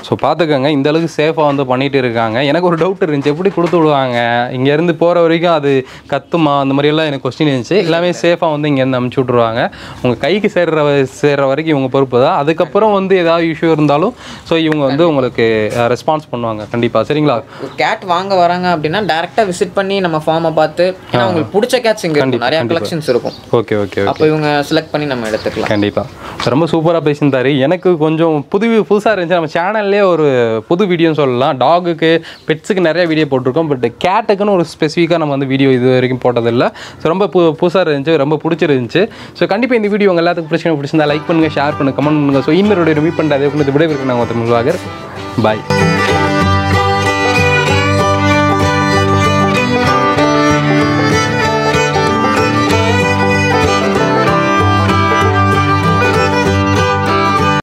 Speaker 2: so பார்த்துக்கோங்க இந்த அளவுக்கு சேஃபாக வந்து பண்ணிட்டு இருக்காங்க எனக்கு ஒரு டவுட் இருந்துச்சு எப்படி கொடுத்து விடுவாங்க இங்கேருந்து போகிற வரைக்கும் அது கத்துமா அந்த மாதிரியெல்லாம் எனக்கு கொஸ்டின் இருந்துச்சு எல்லாமே சேஃபாக வந்து இங்கேருந்து அமுச்சு விட்ருவாங்க உங்கள் கைக்கு சேர்ற வ- சேர்ற வரைக்கும் இவங்க பொறுப்பு தான் அதுக்கப்புறம் வந்து ஏதாவது இஷ்யூ இருந்தாலும் ஸோ இவங்க வந்து உங்களுக்கு ரெஸ்பான்ஸ் பண்ணுவாங்க கண்டிப்பாக சரிங்களா
Speaker 1: ஒரு கேட் வாங்க வராங்க அப்படின்னா டேரெக்டாக விசிட் பண்ணி நம்ம ஃபார்மை பார்த்து ஏன்னா உங்களுக்கு பிடிச்ச கேட்ஸ் இங்கே இருக்கும் நிறையா கலெக்ஷன்ஸ் இருக்கும்
Speaker 2: ஓகே ஓகே ஓகே
Speaker 1: அப்போ இவங்க செலக்ட் பண்ணி நம்ம எடுத்துக்கலாம்
Speaker 2: கண்டிப்பாக ரொம்ப சூப்பராக பேசியிருந்தாரு எனக்கு கொஞ்சம் புது புதுசாக இருந்துச்சு நம்ம சேனல்லே ஒரு புது வீடியோன்னு சொல்லலாம் டாகுக்கு பெட்ஸுக்கு நிறைய வீடியோ போட்டிருக்கோம் பட் கேட்டுக்குன்னு ஒரு ஸ்பெசிஃபிக்காக நம்ம வந்து வீடியோ இது வரைக்கும் போட்டதில்லை ஸோ ரொம்ப பு புதுசாக இருந்துச்சு ரொம்ப பிடிச்சிருந்துச்சு ஸோ கண்டிப்பாக இந்த வீடியோ உங்கள் எல்லாத்துக்கும் பிரச்சனை பிடிச்சிருந்தா லைக் பண்ணுங்கள் ஷேர் பண்ணுங்கள் கமெண்ட் பண்ணுங்கள் ஸோ இன்னொரு மீட் பண்ணுறது விடைபெறுக்கு நாங்கள் ஒருத்தர் பாய்